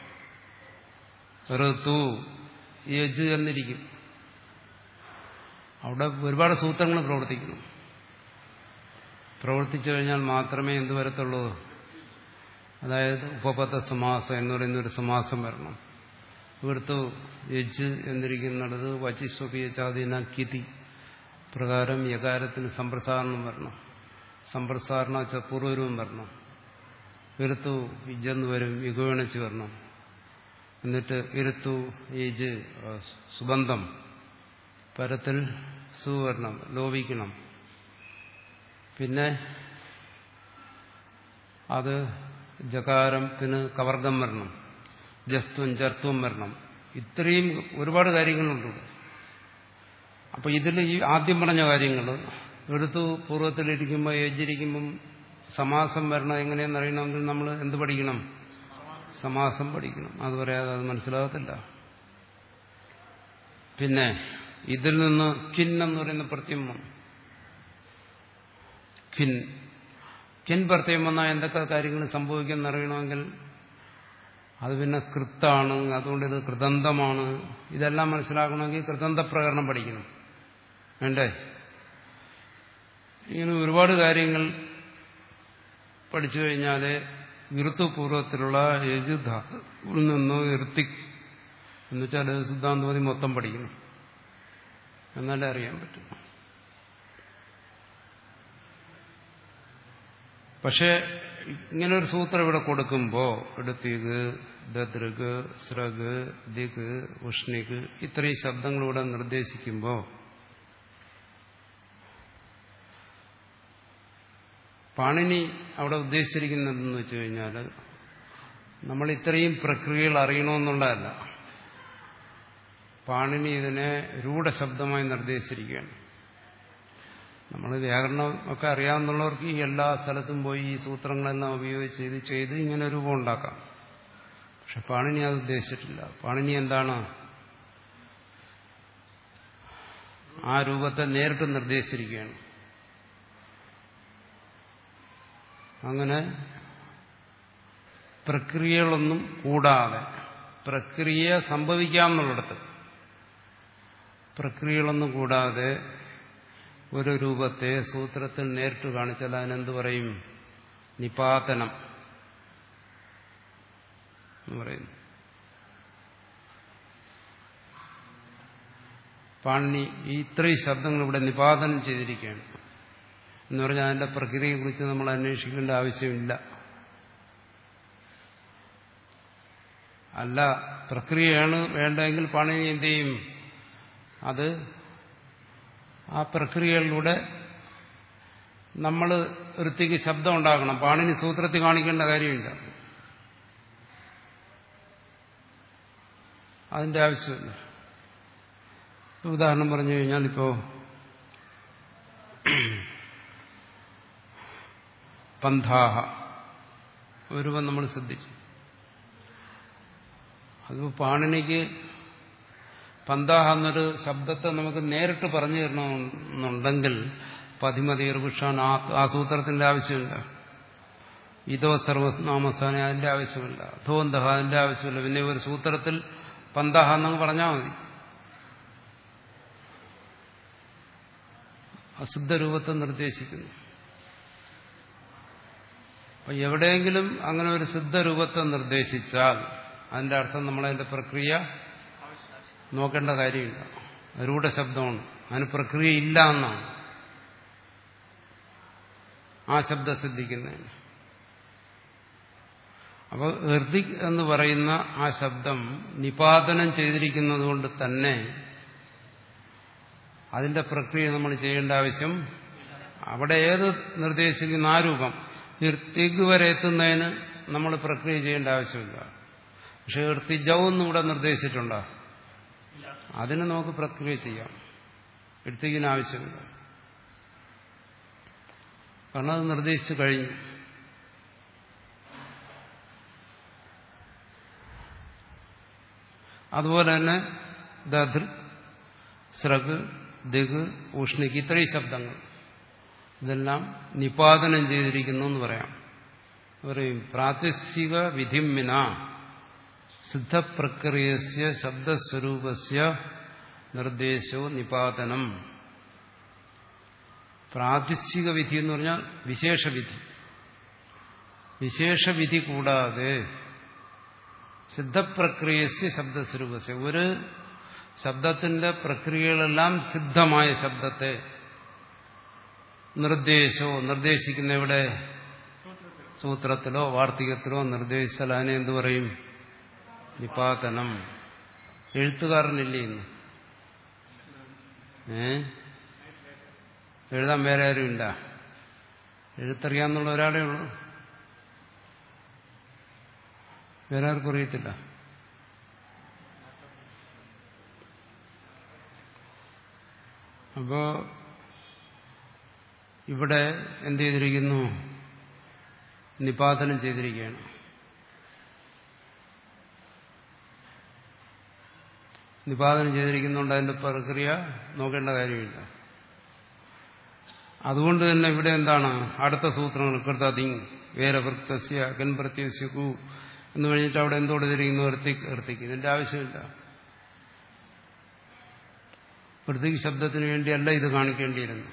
A: ഋതു യജ് എന്നിരിക്കും അവിടെ ഒരുപാട് സൂത്രങ്ങൾ പ്രവർത്തിക്കുന്നു പ്രവർത്തിച്ചു കഴിഞ്ഞാൽ മാത്രമേ എന്ത് വരത്തുള്ളൂ അതായത് ഉപപദ സമാസം എന്ന് പറയുന്ന ഒരു സമാസം വരണം ഇവിടുത്തെ യജ് എന്നിരിക്കുന്നിടത്ത് വചിസ്വപിയ ചാതീന കിതി പ്രകാരം യകാരത്തിന് സമ്പ്രസാരണം വരണം സമ്പ്രസാരണ പൂർവരവും വരണം ഇരുത്തു ഇജെന്ന് വരും യുഗവേണിച്ച് വരണം എന്നിട്ട് ഇരുത്തു ഈജ് സുബന്ധം പരത്തിൽ സുവരണം ലോപിക്കണം പിന്നെ അത് ജകാരത്തിന് കവർഗം വരണം ജസ്ത്വം ചർത്തും വരണം ഇത്രയും ഒരുപാട് കാര്യങ്ങളുണ്ട് അപ്പൊ ഇതിൽ ഈ ആദ്യം പറഞ്ഞ കാര്യങ്ങൾ എടുത്തു പൂർവ്വത്തിലിരിക്കുമ്പോൾ യജിരിക്കുമ്പം സമാസം വരണം എങ്ങനെയെന്ന് അറിയണമെങ്കിൽ നമ്മൾ എന്ത് പഠിക്കണം സമാസം പഠിക്കണം അത് പറയാതെ അത് മനസ്സിലാകത്തില്ല പിന്നെ ഇതിൽ നിന്ന് കിൻ എന്ന് പറയുന്ന പ്രത്യം വന്നു കിൻ കിൻ പ്രത്യം വന്നാൽ എന്തൊക്കെ കാര്യങ്ങൾ സംഭവിക്കുമെന്ന് അറിയണമെങ്കിൽ അത് പിന്നെ കൃത്താണ് അതുകൊണ്ട് ഇത് കൃതന്തമാണ് ഇതെല്ലാം മനസ്സിലാക്കണമെങ്കിൽ കൃതന്ത പ്രകരണം പഠിക്കണം വേണ്ടേ ഇങ്ങനെ ഒരുപാട് കാര്യങ്ങൾ പഠിച്ചു കഴിഞ്ഞാൽ ഋതുപൂർവത്തിലുള്ള യജുധായിൽ നിന്ന് ഋത്തിക് എന്ന് വെച്ചാൽ സിദ്ധാന്തമതി മൊത്തം പഠിക്കണം എന്നാലേ അറിയാൻ പറ്റും പക്ഷേ ഇങ്ങനെ ഒരു സൂത്രം ഇവിടെ കൊടുക്കുമ്പോൾ എടുത്തിക് ദദൃക് സ്രഗ് ദിഗ് ഉഷ്ണിക് ഇത്രയും ശബ്ദങ്ങൾ ഇവിടെ നിർദ്ദേശിക്കുമ്പോൾ പാണിനി അവിടെ ഉദ്ദേശിച്ചിരിക്കുന്നതെന്ന് വെച്ച് കഴിഞ്ഞാൽ നമ്മൾ ഇത്രയും പ്രക്രിയകൾ അറിയണമെന്നുള്ളതല്ല പാണിനി ഇതിനെ രൂഢശബ്ദമായി നിർദ്ദേശിച്ചിരിക്കുകയാണ് നമ്മൾ വ്യാകരണം ഒക്കെ അറിയാവുന്നവർക്ക് ഈ എല്ലാ സ്ഥലത്തും പോയി ഈ സൂത്രങ്ങളെല്ലാം ഉപയോഗിച്ച് ഇത് ചെയ്ത് ഇങ്ങനെ രൂപം ഉണ്ടാക്കാം പക്ഷെ പാണിനി അത് ഉദ്ദേശിച്ചിട്ടില്ല പാണിനി എന്താണ് ആ രൂപത്തെ നേരിട്ട് നിർദ്ദേശിച്ചിരിക്കുകയാണ് അങ്ങനെ പ്രക്രിയകളൊന്നും കൂടാതെ പ്രക്രിയ സംഭവിക്കാമെന്നുള്ളിടത്ത് പ്രക്രിയകളൊന്നും കൂടാതെ ഒരു രൂപത്തെ സൂത്രത്തിൽ നേരിട്ട് കാണിച്ചാൽ അതിനെന്ത് പറയും നിപാതനം എന്ന് പറയുന്നു പാണി ഈ ഇത്രയും ശബ്ദങ്ങൾ ഇവിടെ നിപാതനം ചെയ്തിരിക്കുകയാണ് എന്ന് പറഞ്ഞാൽ അതിന്റെ പ്രക്രിയയെക്കുറിച്ച് നമ്മൾ അന്വേഷിക്കേണ്ട ആവശ്യമില്ല അല്ല പ്രക്രിയയാണ് വേണ്ടതെങ്കിൽ പാണിനി എന്ത് ചെയ്യും അത് ആ പ്രക്രിയകളിലൂടെ നമ്മൾ വൃത്തിക്ക് ശബ്ദം ഉണ്ടാക്കണം പാണിനി സൂത്രത്തിൽ കാണിക്കേണ്ട കാര്യമില്ല അതിന്റെ ആവശ്യമില്ല ഉദാഹരണം പറഞ്ഞു കഴിഞ്ഞാൽ ഇപ്പോ പന്ഥാഹ ഒരുവൻ നമ്മൾ ശ്രദ്ധിച്ചു അത് പാണിനിക്ക് പന്താഹ എന്നൊരു ശബ്ദത്തെ നമുക്ക് നേരിട്ട് പറഞ്ഞു തരണമെന്നുണ്ടെങ്കിൽ പതിമതി ഋഷാൻ ആ സൂത്രത്തിന്റെ ആവശ്യമില്ല ഇതോ സർവനാമസ്ഥാന അതിന്റെ ആവശ്യമില്ല ധോന്തഹ അതിന്റെ ആവശ്യമില്ല പിന്നെ ഒരു സൂത്രത്തിൽ പന്താഹ എന്നങ്ങ് പറഞ്ഞാൽ മതി അശുദ്ധ രൂപത്തെ നിർദ്ദേശിക്കുന്നു അപ്പൊ എവിടെയെങ്കിലും അങ്ങനെ ഒരു സിദ്ധരൂപത്തെ നിർദ്ദേശിച്ചാൽ അതിന്റെ അർത്ഥം നമ്മളതിന്റെ പ്രക്രിയ നോക്കേണ്ട കാര്യമില്ല രൂഢശബ്ദമാണ് അതിന് പ്രക്രിയ ഇല്ല എന്നാണ് ആ ശബ്ദം സിദ്ധിക്കുന്നതിന് അപ്പോൾ ഹൃദിക് എന്ന് പറയുന്ന ആ ശബ്ദം നിപാതനം ചെയ്തിരിക്കുന്നത് കൊണ്ട് തന്നെ അതിന്റെ പ്രക്രിയ നമ്മൾ ചെയ്യേണ്ട ആവശ്യം അവിടെ ഏത് നിർദ്ദേശിക്കുന്ന ആ രൂപം ഇർത്തിഗ് വരെ എത്തുന്നതിന് നമ്മൾ പ്രക്രിയ ചെയ്യേണ്ട ആവശ്യമില്ല പക്ഷെ ഇർത്തിജവെന്നും ഇവിടെ നിർദ്ദേശിച്ചിട്ടുണ്ടോ അതിന് നമുക്ക് പ്രക്രിയ ചെയ്യാം ഇർത്തിക്കിന് ആവശ്യമില്ല കാരണം അത് നിർദ്ദേശിച്ചു കഴിഞ്ഞു അതുപോലെ തന്നെ ദധൃ സ്രഗ് ദിഗ് ഉഷ്ണിക്ക് ഇത്രയും ശബ്ദങ്ങൾ ഇതെല്ലാം നിപാതനം ചെയ്തിരിക്കുന്നു എന്ന് പറയാം പറയും പ്രാതിസ്ഥിക വിധിമിന സിദ്ധപ്രക്രിയസ്യ ശബ്ദസ്വരൂപസ്യ നിർദ്ദേശവും നിപാതനം പ്രാതിസ്ഥിക വിധി എന്ന് പറഞ്ഞാൽ വിശേഷവിധി വിശേഷവിധി കൂടാതെ സിദ്ധപ്രക്രിയസ്യ ശബ്ദസ്വരൂപസ്യ ഒരു ശബ്ദത്തിന്റെ പ്രക്രിയകളെല്ലാം സിദ്ധമായ ശബ്ദത്തെ നിർദ്ദേശോ നിർദ്ദേശിക്കുന്ന ഇവിടെ സൂത്രത്തിലോ വാർത്തികത്തിലോ നിർദ്ദേശിച്ചാൽ അതിനെ എന്തു പറയും നിപാതനം എഴുത്തുകാരനില്ലേ ഇന്ന് ഏ എഴുതാൻ വേറെ ആരുമില്ല എഴുത്തറിയാന്നുള്ള ഒരാളേ ഉള്ളൂ വേറെ ആർക്കും അറിയത്തില്ല അപ്പോ ഇവിടെ എന്ത് ചെയ്തിരിക്കുന്നു നിപാതനം ചെയ്തിരിക്കുകയാണ് നിപാതനം ചെയ്തിരിക്കുന്നുണ്ട് അതിന്റെ പ്രക്രിയ നോക്കേണ്ട കാര്യമില്ല അതുകൊണ്ട് തന്നെ ഇവിടെ എന്താണ് അടുത്ത സൂത്രങ്ങൾ കൃതതിങ് വേരവൃത്തസ്യ അകൻപ്രത്യസ്യകു എന്ന് കഴിഞ്ഞിട്ട് അവിടെ എന്തോട് തിരിക്കുന്നു എർത്തിക്ക് എർത്തിക്ക് ഇതിന്റെ ആവശ്യമില്ല വൃത്തിക്ക് ശബ്ദത്തിന് വേണ്ടിയല്ല ഇത് കാണിക്കേണ്ടിയിരുന്നു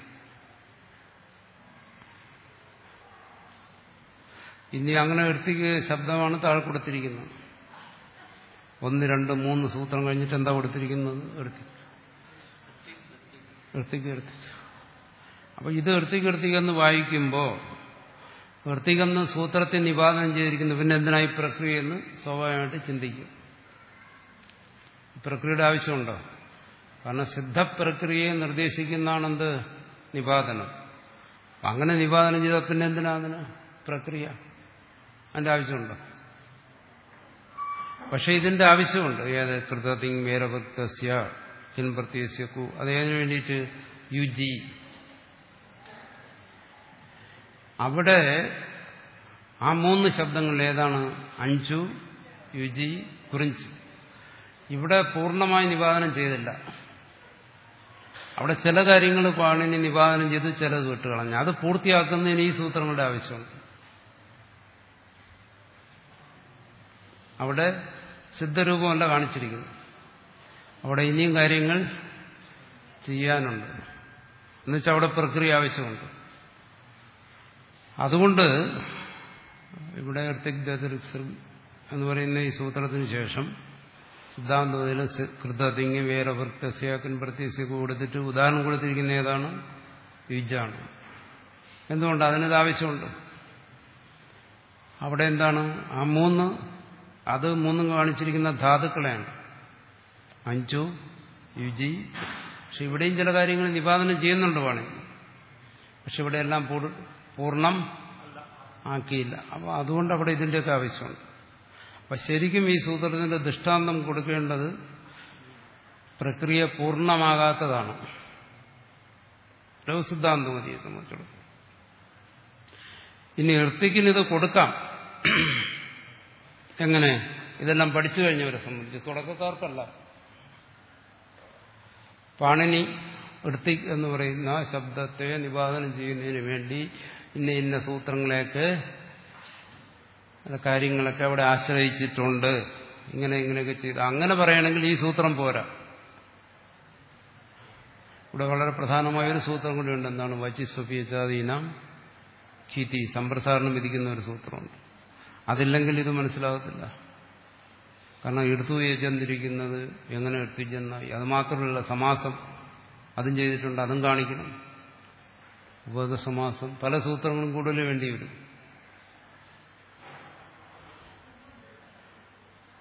A: ഇനി അങ്ങനെ വൃത്തിക്ക് ശബ്ദമാണ് താഴെ കൊടുത്തിരിക്കുന്നത് ഒന്ന് രണ്ട് മൂന്ന് സൂത്രം കഴിഞ്ഞിട്ട് എന്താ കൊടുത്തിരിക്കുന്നത് വൃത്തിക്ക് വൃത്തിക്ക് വൃത്തിക്ക് അപ്പൊ ഇത് വൃത്തിക്ക് വൃത്തിക്കെന്ന് വായിക്കുമ്പോൾ വൃത്തികെന്ന് സൂത്രത്തെ നിവാദനം ചെയ്തിരിക്കുന്നു പിന്നെ എന്തിനായി പ്രക്രിയ എന്ന് സ്വാഭാവികമായിട്ട് ചിന്തിക്കും പ്രക്രിയയുടെ ആവശ്യമുണ്ടോ കാരണം സിദ്ധപ്രക്രിയയെ നിർദ്ദേശിക്കുന്നതാണെന്ത് നിപാതനം അങ്ങനെ നിപാതനം ചെയ്താൽ പിന്നെ എന്തിനാ അതിന് പ്രക്രിയ അതിന്റെ ആവശ്യമുണ്ടോ പക്ഷെ ഇതിന്റെ ആവശ്യമുണ്ട് ഏത് കൃതതിങ് വേരവൃത്തസ്യ ഹിൻപ്രത്യസ്യക്കു അതേതിനു വേണ്ടിയിട്ട് യു ജി അവിടെ ആ മൂന്ന് ശബ്ദങ്ങൾ ഏതാണ് അഞ്ചു യുജി കുറിഞ്ച് ഇവിടെ പൂർണ്ണമായി നിവാദനം ചെയ്തില്ല അവിടെ ചില കാര്യങ്ങൾ പാണിനി നിവാദനം ചെയ്ത് ചിലത് വിട്ടുകളഞ്ഞു അത് പൂർത്തിയാക്കുന്നതിന് ഈ സൂത്രങ്ങളുടെ ആവശ്യമുണ്ട് അവിടെ സിദ്ധരൂപമല്ല കാണിച്ചിരിക്കുന്നു അവിടെ ഇനിയും കാര്യങ്ങൾ ചെയ്യാനുണ്ട് എന്നുവെച്ചാൽ അവിടെ പ്രക്രിയ ആവശ്യമുണ്ട് അതുകൊണ്ട് ഇവിടെ ഋത്തിക് എന്ന് പറയുന്ന ഈ സൂത്രത്തിന് ശേഷം സിദ്ധാന്തത്തിൽ കൃതതിങ്ങി വേറെ വൃത്തസ്യാക്കൻ പ്രത്യസ്യ കൊടുത്തിട്ട് ഉദാഹരണം കൊടുത്തിരിക്കുന്ന ഏതാണ് യുജാണ് എന്തുകൊണ്ട് അതിനത് ആവശ്യമുണ്ട് അവിടെ എന്താണ് ആ മൂന്ന് അത് മൂന്നും കാണിച്ചിരിക്കുന്ന ധാതുക്കളെയാണ് അഞ്ചു യുജി പക്ഷെ ഇവിടെയും ചില കാര്യങ്ങൾ നിവാദനം ചെയ്യുന്നുണ്ട് വേണമെങ്കിൽ പക്ഷെ ഇവിടെ എല്ലാം പൂർണ്ണം ആക്കിയില്ല അപ്പോൾ അതുകൊണ്ട് അവിടെ ഇതിൻ്റെയൊക്കെ ആവശ്യമുണ്ട് അപ്പം ശരിക്കും ഈ സൂത്രത്തിന്റെ ദൃഷ്ടാന്തം കൊടുക്കേണ്ടത് പ്രക്രിയ പൂർണ്ണമാകാത്തതാണ് ലഘുസിദ്ധാന്തം മതിയെ സംബന്ധിച്ചിടത്തോളം ഇനി എർത്തിക്കിനിത് കൊടുക്കാം എങ്ങനെ ഇതെല്ലാം പഠിച്ചു കഴിഞ്ഞവരെ സംബന്ധിച്ച് തുടക്കക്കാർക്കല്ല പാണിനി വൃത്തിക് എന്ന് പറയുന്ന ശബ്ദത്തെ നിവാദനം ചെയ്യുന്നതിന് വേണ്ടി ഇന്ന ഇന്ന സൂത്രങ്ങളെയൊക്കെ കാര്യങ്ങളൊക്കെ അവിടെ ആശ്രയിച്ചിട്ടുണ്ട് ഇങ്ങനെ ഇങ്ങനെയൊക്കെ ചെയ്ത് അങ്ങനെ പറയുകയാണെങ്കിൽ ഈ സൂത്രം പോരാ ഇവിടെ വളരെ പ്രധാനമായ ഒരു സൂത്രം കൂടിയുണ്ട് എന്താണ് വച്ചി സ്വപിയചാതീനാം ഖീതി സമ്പ്രസാരണം വിധിക്കുന്ന ഒരു സൂത്രമുണ്ട് അതില്ലെങ്കിൽ ഇത് മനസ്സിലാകത്തില്ല കാരണം എടുത്തു ചെന്നിരിക്കുന്നത് എങ്ങനെ എടുത്തിച്ചെന്നായി അത് മാത്രമല്ല സമാസം അതും ചെയ്തിട്ടുണ്ട് അതും കാണിക്കണം ഉപഗസമാസം പല സൂത്രങ്ങളും കൂടുതൽ വേണ്ടി വരും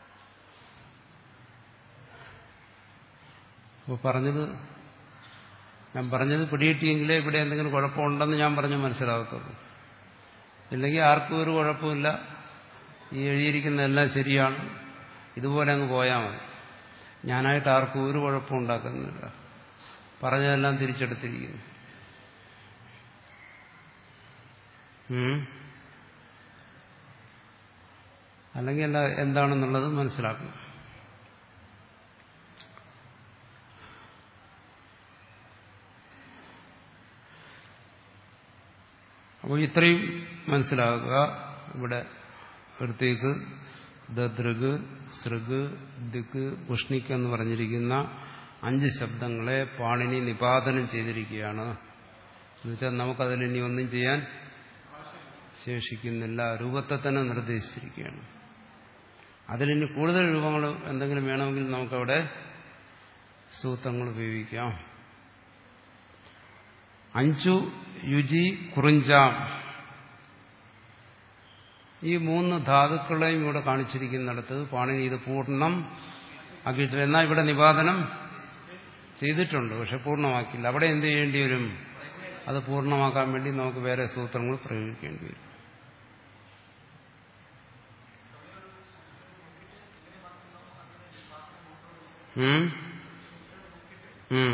A: അപ്പോൾ പറഞ്ഞത് ഞാൻ പറഞ്ഞത് പിടികിട്ടിയെങ്കിലേ ഇവിടെ എന്തെങ്കിലും കുഴപ്പമുണ്ടെന്ന് ഞാൻ പറഞ്ഞ് മനസ്സിലാകത്തുള്ളൂ ഇല്ലെങ്കിൽ ആർക്കും ഒരു കുഴപ്പമില്ല ഈ എഴുതിയിരിക്കുന്നതെല്ലാം ശരിയാണ് ഇതുപോലെ അങ്ങ് പോയാൽ മതി ഞാനായിട്ട് ആർക്കും ഒരു കുഴപ്പം ഉണ്ടാക്കുന്നില്ല പറഞ്ഞതെല്ലാം തിരിച്ചെടുത്തിരിക്കുന്നു ഉം. അല്ലെങ്കിൽ എന്താ എന്താണെന്നുള്ളത് മനസ്സിലാക്കണം അപ്പോൾ ഇത്രയും മനസ്സിലാക്കുക ഇവിടെ അടുത്തേക്ക് ദദൃഗ് സൃഗ് ദിക്ക് ഉഷ്ണിക്ക് എന്ന് പറഞ്ഞിരിക്കുന്ന അഞ്ച് ശബ്ദങ്ങളെ പാണിനി നിപാതനം ചെയ്തിരിക്കുകയാണ് എന്നുവെച്ചാൽ നമുക്കതിൽ ഇനി ഒന്നും ചെയ്യാൻ ശേഷിക്കുന്നില്ല രൂപത്തെ തന്നെ നിർദ്ദേശിച്ചിരിക്കുകയാണ് അതിലിനി കൂടുതൽ രൂപങ്ങൾ എന്തെങ്കിലും വേണമെങ്കിൽ നമുക്കവിടെ സൂത്രങ്ങൾ ഉപയോഗിക്കാം അഞ്ചു യുജി കുറിഞ്ചാം ഈ മൂന്ന് ധാതുക്കളെയും ഇവിടെ കാണിച്ചിരിക്കുന്നിടത്ത് പാണിനി ഇത് പൂർണ്ണം ആക്കിയിട്ടില്ല എന്നാൽ ഇവിടെ നിവാദനം ചെയ്തിട്ടുണ്ട് പക്ഷെ പൂർണ്ണമാക്കില്ല അവിടെ എന്ത് ചെയ്യേണ്ടി വരും അത് പൂർണ്ണമാക്കാൻ വേണ്ടി നമുക്ക് വേറെ സൂത്രങ്ങൾ പ്രയോഗിക്കേണ്ടി വരും ഉം? ഉം.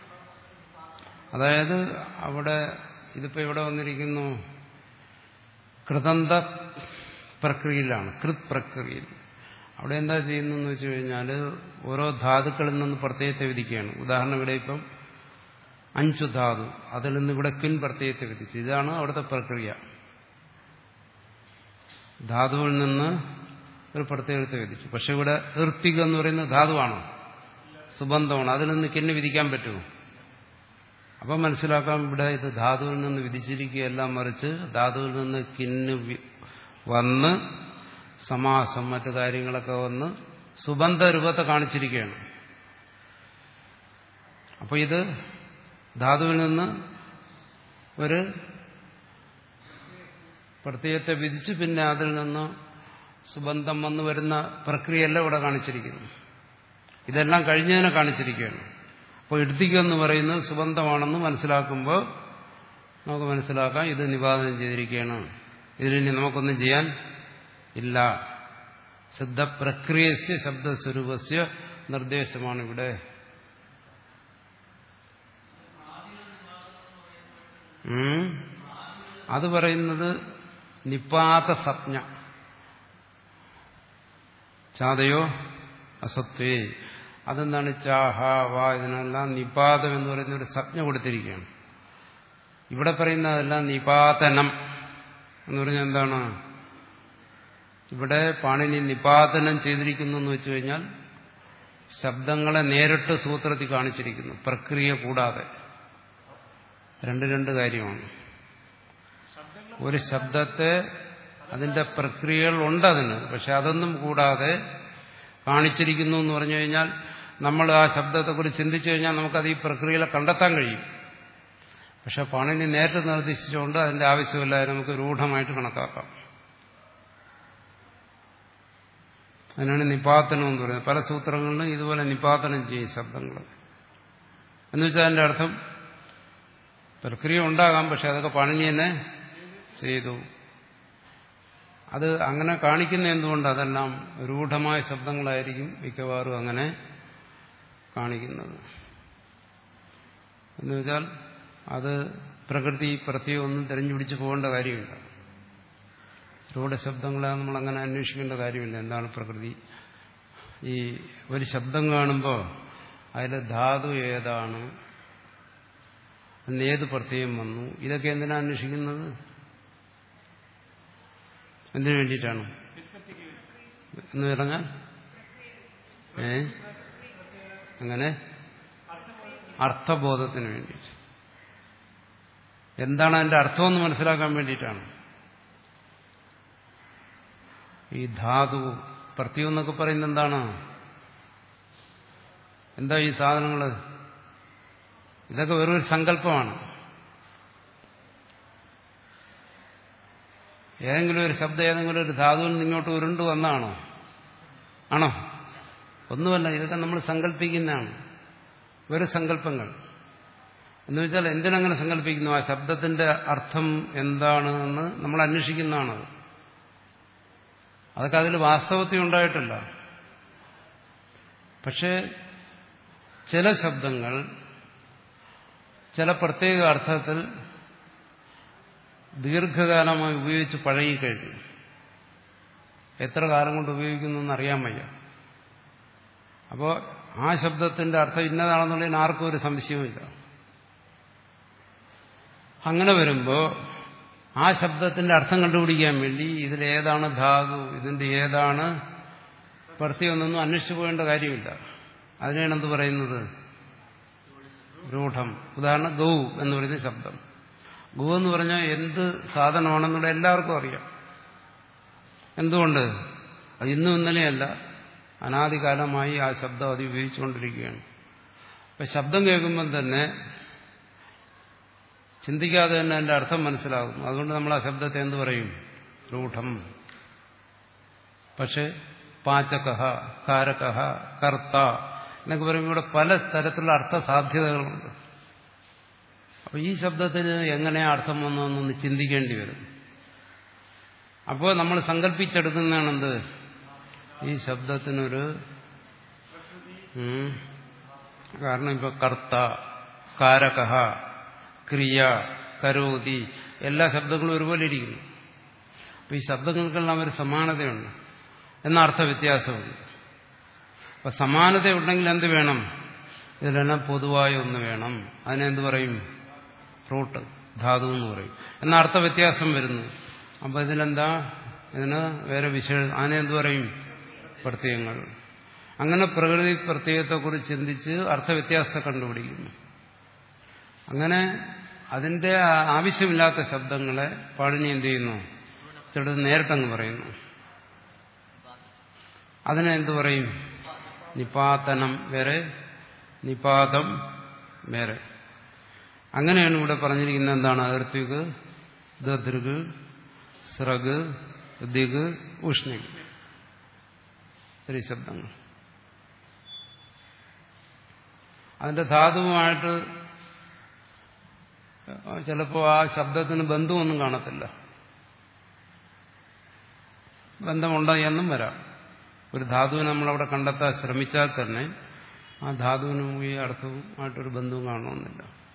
A: അതായത് അവിടെ ഇതിപ്പോ ഇവിടെ വന്നിരിക്കുന്നു കൃതന്ത പ്രക്രിയയിലാണ് കൃത് പ്രക്രിയയിൽ അവിടെ എന്താ ചെയ്യുന്നതെന്ന് വെച്ച് കഴിഞ്ഞാൽ ഓരോ ധാതുക്കളിൽ നിന്ന് പ്രത്യയത്തെ വിധിക്കുകയാണ് ഉദാഹരണം ഇവിടെ ഇപ്പം അഞ്ചു ധാതു അതിൽ നിന്ന് ഇവിടെ കിൻ പ്രത്യയത്തെ വിധിച്ചു ഇതാണ് അവിടുത്തെ പ്രക്രിയ ധാതുവിൽ നിന്ന് ഒരു പ്രത്യേകത്തെ വിധിച്ചു പക്ഷെ ഇവിടെ ഋത്തിക എന്ന് പറയുന്നത് ധാതുവാണോ സുബന്ധമാണ് അതിൽ നിന്ന് കിന്ന് വിധിക്കാൻ പറ്റുമോ അപ്പം മനസ്സിലാക്കാം ഇവിടെ ഇത് ധാതുവിൽ നിന്ന് വിധിച്ചിരിക്കുകയല്ല മറിച്ച് ധാതുവിൽ നിന്ന് കിന്ന് വി- വന്ന് സമാസം മറ്റു കാര്യങ്ങളൊക്കെ വന്ന് സുബന്ധ രൂപത്തെ കാണിച്ചിരിക്കുകയാണ് അപ്പോൾ ഇത് ധാതുവിൽ നിന്ന് ഒരു പ്രത്യയത്തെ വിധിച്ച് പിന്നെ അതിൽ നിന്ന് സുബന്ധം വന്നു വരുന്ന പ്രക്രിയയല്ല ഇവിടെ കാണിച്ചിരിക്കുന്നു ഇതെല്ലാം കഴിഞ്ഞതിനെ കാണിച്ചിരിക്കുകയാണ് അപ്പോൾ ഇടുത്തിക്കെന്ന് പറയുന്നത് സുബന്ധമാണെന്ന് മനസ്സിലാക്കുമ്പോൾ നമുക്ക് മനസ്സിലാക്കാം ഇത് നിവാദനം ചെയ്തിരിക്കുകയാണ് ഇതിനി നമുക്കൊന്നും ചെയ്യാൻ ഇല്ല സിദ്ധപ്രക്രിയസ്യ ശബ്ദസ്വരൂപസ്യ നിർദ്ദേശമാണ് ഇവിടെ ഉം. അത് പറയുന്നത് നിപാത സപ്ഞ ചാതയോ അസത്വേ അതെന്താണ് ചാഹ വാ ഇതിനെല്ലാം നിപാതം എന്ന് പറയുന്ന ഒരു സജ്ഞ കൊടുത്തിരിക്കുകയാണ് ഇവിടെ പറയുന്നതെല്ലാം നിപാതനം എന്ന് പറഞ്ഞാൽ എന്താണ് ഇവിടെ പാണിനി നിപാതനം ചെയ്തിരിക്കുന്നു എന്ന് വെച്ചു കഴിഞ്ഞാൽ ശബ്ദങ്ങളെ നേരിട്ട് സൂത്രത്തിൽ കാണിച്ചിരിക്കുന്നു പ്രക്രിയ കൂടാതെ രണ്ട് രണ്ട് കാര്യമാണ് ഒരു ശബ്ദത്തെ അതിന്റെ പ്രക്രിയകൾ ഉണ്ട് അതിന് പക്ഷെ അതൊന്നും കൂടാതെ കാണിച്ചിരിക്കുന്നു എന്ന് പറഞ്ഞു കഴിഞ്ഞാൽ നമ്മൾ ആ ശബ്ദത്തെക്കുറിച്ച് ചിന്തിച്ചു കഴിഞ്ഞാൽ നമുക്കത് ഈ പ്രക്രിയകളെ കണ്ടെത്താൻ കഴിയും പക്ഷെ പാണിനി നേരിട്ട് നിർദ്ദേശിച്ചുകൊണ്ട് അതിന്റെ ആവശ്യമില്ല നമുക്ക് രൂഢമായിട്ട് കണക്കാക്കാം അതിനാണ് നിപാതനം എന്ന് പറയുന്നത് പല സൂത്രങ്ങളിലും ഇതുപോലെ നിപാതനം ചെയ്യും ശബ്ദങ്ങൾ എന്നുവെച്ചാൽ അതിന്റെ അർത്ഥം പ്രക്രിയ ഉണ്ടാകാം പക്ഷെ അതൊക്കെ പാണിനി തന്നെ ചെയ്തു അത് അങ്ങനെ കാണിക്കുന്ന എന്തുകൊണ്ട് അതെല്ലാം രൂഢമായ ശബ്ദങ്ങളായിരിക്കും മിക്കവാറും അങ്ങനെ കാണിക്കുന്നത് എന്നുവെച്ചാൽ അത് പ്രകൃതി പ്രത്യേകം ഒന്നും തിരഞ്ഞുപിടിച്ച് പോകേണ്ട കാര്യമില്ല രൂഢശബ്ദങ്ങളെ നമ്മൾ അങ്ങനെ അന്വേഷിക്കേണ്ട കാര്യമില്ല എന്താണ് പ്രകൃതി ഈ ഒരു ശബ്ദം കാണുമ്പോൾ അതിൽ ധാതു ഏതാണ് അന്ന് ഏത് പ്രത്യയം വന്നു ഇതൊക്കെ എന്തിനാ അന്വേഷിക്കുന്നത് എന്തിനു വേണ്ടിയിട്ടാണ് എന്ന് പറഞ്ഞാൽ ഏ അങ്ങനെ അർത്ഥബോധത്തിന് വേണ്ടിയിട്ട് എന്താണ് അതിന്റെ അർത്ഥമെന്ന് മനസ്സിലാക്കാൻ വേണ്ടിയിട്ടാണ് ഈ ധാതു പ്രത്യം എന്നൊക്കെ പറയുന്നത് എന്താണ് എന്താ ഈ സാധനങ്ങൾ ഇതൊക്കെ വെറും ഒരു സങ്കല്പമാണ് ഏതെങ്കിലും ഒരു ശബ്ദം ഏതെങ്കിലും ഒരു ധാതുവിൽ നിന്ന് ഇങ്ങോട്ട് ഉരുണ്ടു വന്നാണോ ആണോ ഒന്നുമല്ല ഇതൊക്കെ നമ്മൾ സങ്കല്പിക്കുന്നതാണ് വെറും സങ്കല്പങ്ങൾ എന്ന് വെച്ചാൽ എന്തിനങ്ങനെ സങ്കല്പിക്കുന്നു ആ ശബ്ദത്തിന്റെ അർത്ഥം എന്താണ് എന്ന് നമ്മൾ അന്വേഷിക്കുന്നതാണത് അതൊക്കെ അതിൽ വാസ്തവത്തിൽ ഉണ്ടായിട്ടില്ല പക്ഷേ ചില ശബ്ദങ്ങൾ ചില പ്രത്യേക അർത്ഥത്തിൽ ദീർഘകാലമായി ഉപയോഗിച്ച് പഴകിക്കഴിഞ്ഞു എത്ര കാലം കൊണ്ട് ഉപയോഗിക്കുന്നു എന്നറിയാൻ വയ്യ അപ്പോൾ ആ ശബ്ദത്തിന്റെ അർത്ഥം ഇന്നതാണെന്നുള്ളതിന് ആർക്കും ഒരു സംശയവുമില്ല അങ്ങനെ വരുമ്പോൾ ആ ശബ്ദത്തിന്റെ അർത്ഥം കണ്ടുപിടിക്കാൻ വേണ്ടി ഇതിലേതാണ് ധാതു ഇതിന്റെ ഏതാണ് പ്രത്യേകമൊന്നും അന്വേഷിച്ചു പോകേണ്ട കാര്യമില്ല അതിനാണ് എന്ത് പറയുന്നത് രൂഢം ഉദാഹരണം ഗൗ എന്ന് പറയുന്ന ശബ്ദം ഗൗ എന്ന് പറഞ്ഞാൽ എന്ത് സാധനമാണെന്നുള്ള എല്ലാവർക്കും അറിയാം എന്തുകൊണ്ട് അത് ഇന്നും ഇന്നലെയല്ല അനാദികാലമായി ആ ശബ്ദം അത് ഉപയോഗിച്ചുകൊണ്ടിരിക്കുകയാണ് അപ്പൊ ശബ്ദം കേൾക്കുമ്പം തന്നെ ചിന്തിക്കാതെ തന്നെ അതിന്റെ അർത്ഥം മനസ്സിലാകും അതുകൊണ്ട് നമ്മൾ ആ ശബ്ദത്തെ എന്ത് പറയും രൂഢം പക്ഷെ പാചകഹ കാരകഹ കർത്ത എന്നൊക്കെ പറയുമ്പോൾ ഇവിടെ പല തരത്തിലുള്ള അർത്ഥസാധ്യതകളുണ്ട് അപ്പൊ ഈ ശബ്ദത്തിന് എങ്ങനെയാ അർത്ഥം വന്നതെന്നൊന്ന് ചിന്തിക്കേണ്ടി വരും അപ്പോൾ നമ്മൾ സങ്കല്പിച്ചെടുക്കുന്നതാണെന്ത് ഈ ശബ്ദത്തിനൊരു ഉം, കാരണം ഇപ്പൊ കർത്ത കാരകഹ ക്രിയ കരോതി എല്ലാ ശബ്ദങ്ങളും ഒരുപോലെ ഇരിക്കുന്നു അപ്പൊ ഈ ശബ്ദങ്ങൾക്കെല്ലാം ഒരു സമാനതയുണ്ട് എന്ന അർത്ഥ വ്യത്യാസമുണ്ട് അപ്പൊ സമാനത ഉണ്ടെങ്കിൽ എന്ത് വേണം ഇതിലെല്ലാം പൊതുവായ ഒന്ന് വേണം അതിനെന്ത് പറയും ഫ്രൂട്ട് ധാതു എന്ന് പറയും എന്ന അർത്ഥ വ്യത്യാസം വരുന്നു അപ്പൊ ഇതിലെന്താ ഇതിന് വേറെ വിശേഷ അതിനെന്ത് പറയും പ്രത്യയങ്ങൾ അങ്ങനെ പ്രകൃതി പ്രത്യയത്തെക്കുറിച്ച് ചിന്തിച്ച് അർത്ഥവ്യത്യാസത്തെ കണ്ടുപിടിക്കുന്നു അങ്ങനെ അതിന്റെ ആവശ്യമില്ലാത്ത ശബ്ദങ്ങളെ പാടിനി എന്ത് ചെയ്യുന്നു ചെടുത്ത് നേരിട്ടങ്ങ് പറയുന്നു അതിനെ എന്തു പറയും നിപാതനം വേറെ നിപാതം വേറെ അങ്ങനെയാണ് ഇവിടെ പറഞ്ഞിരിക്കുന്നത് എന്താണ് അതിർത്തിക് ദൃഗ് സ്രഗ് ദിഗ് ഉഷ്ണിക് ഇത്രയും ശബ്ദങ്ങൾ അതിന്റെ ധാതുവുമായിട്ട് ചിലപ്പോൾ ആ ശബ്ദത്തിന് ബന്ധമൊന്നും കാണത്തില്ല ബന്ധമുണ്ടോ എന്നും വരാം ഒരു ധാതുവിനെ നമ്മളവിടെ കണ്ടെത്താൻ ശ്രമിച്ചാൽ തന്നെ ആ ധാതുവിനും ഈ അർത്ഥവുമായിട്ടൊരു ബന്ധവും കാണണമെന്നില്ല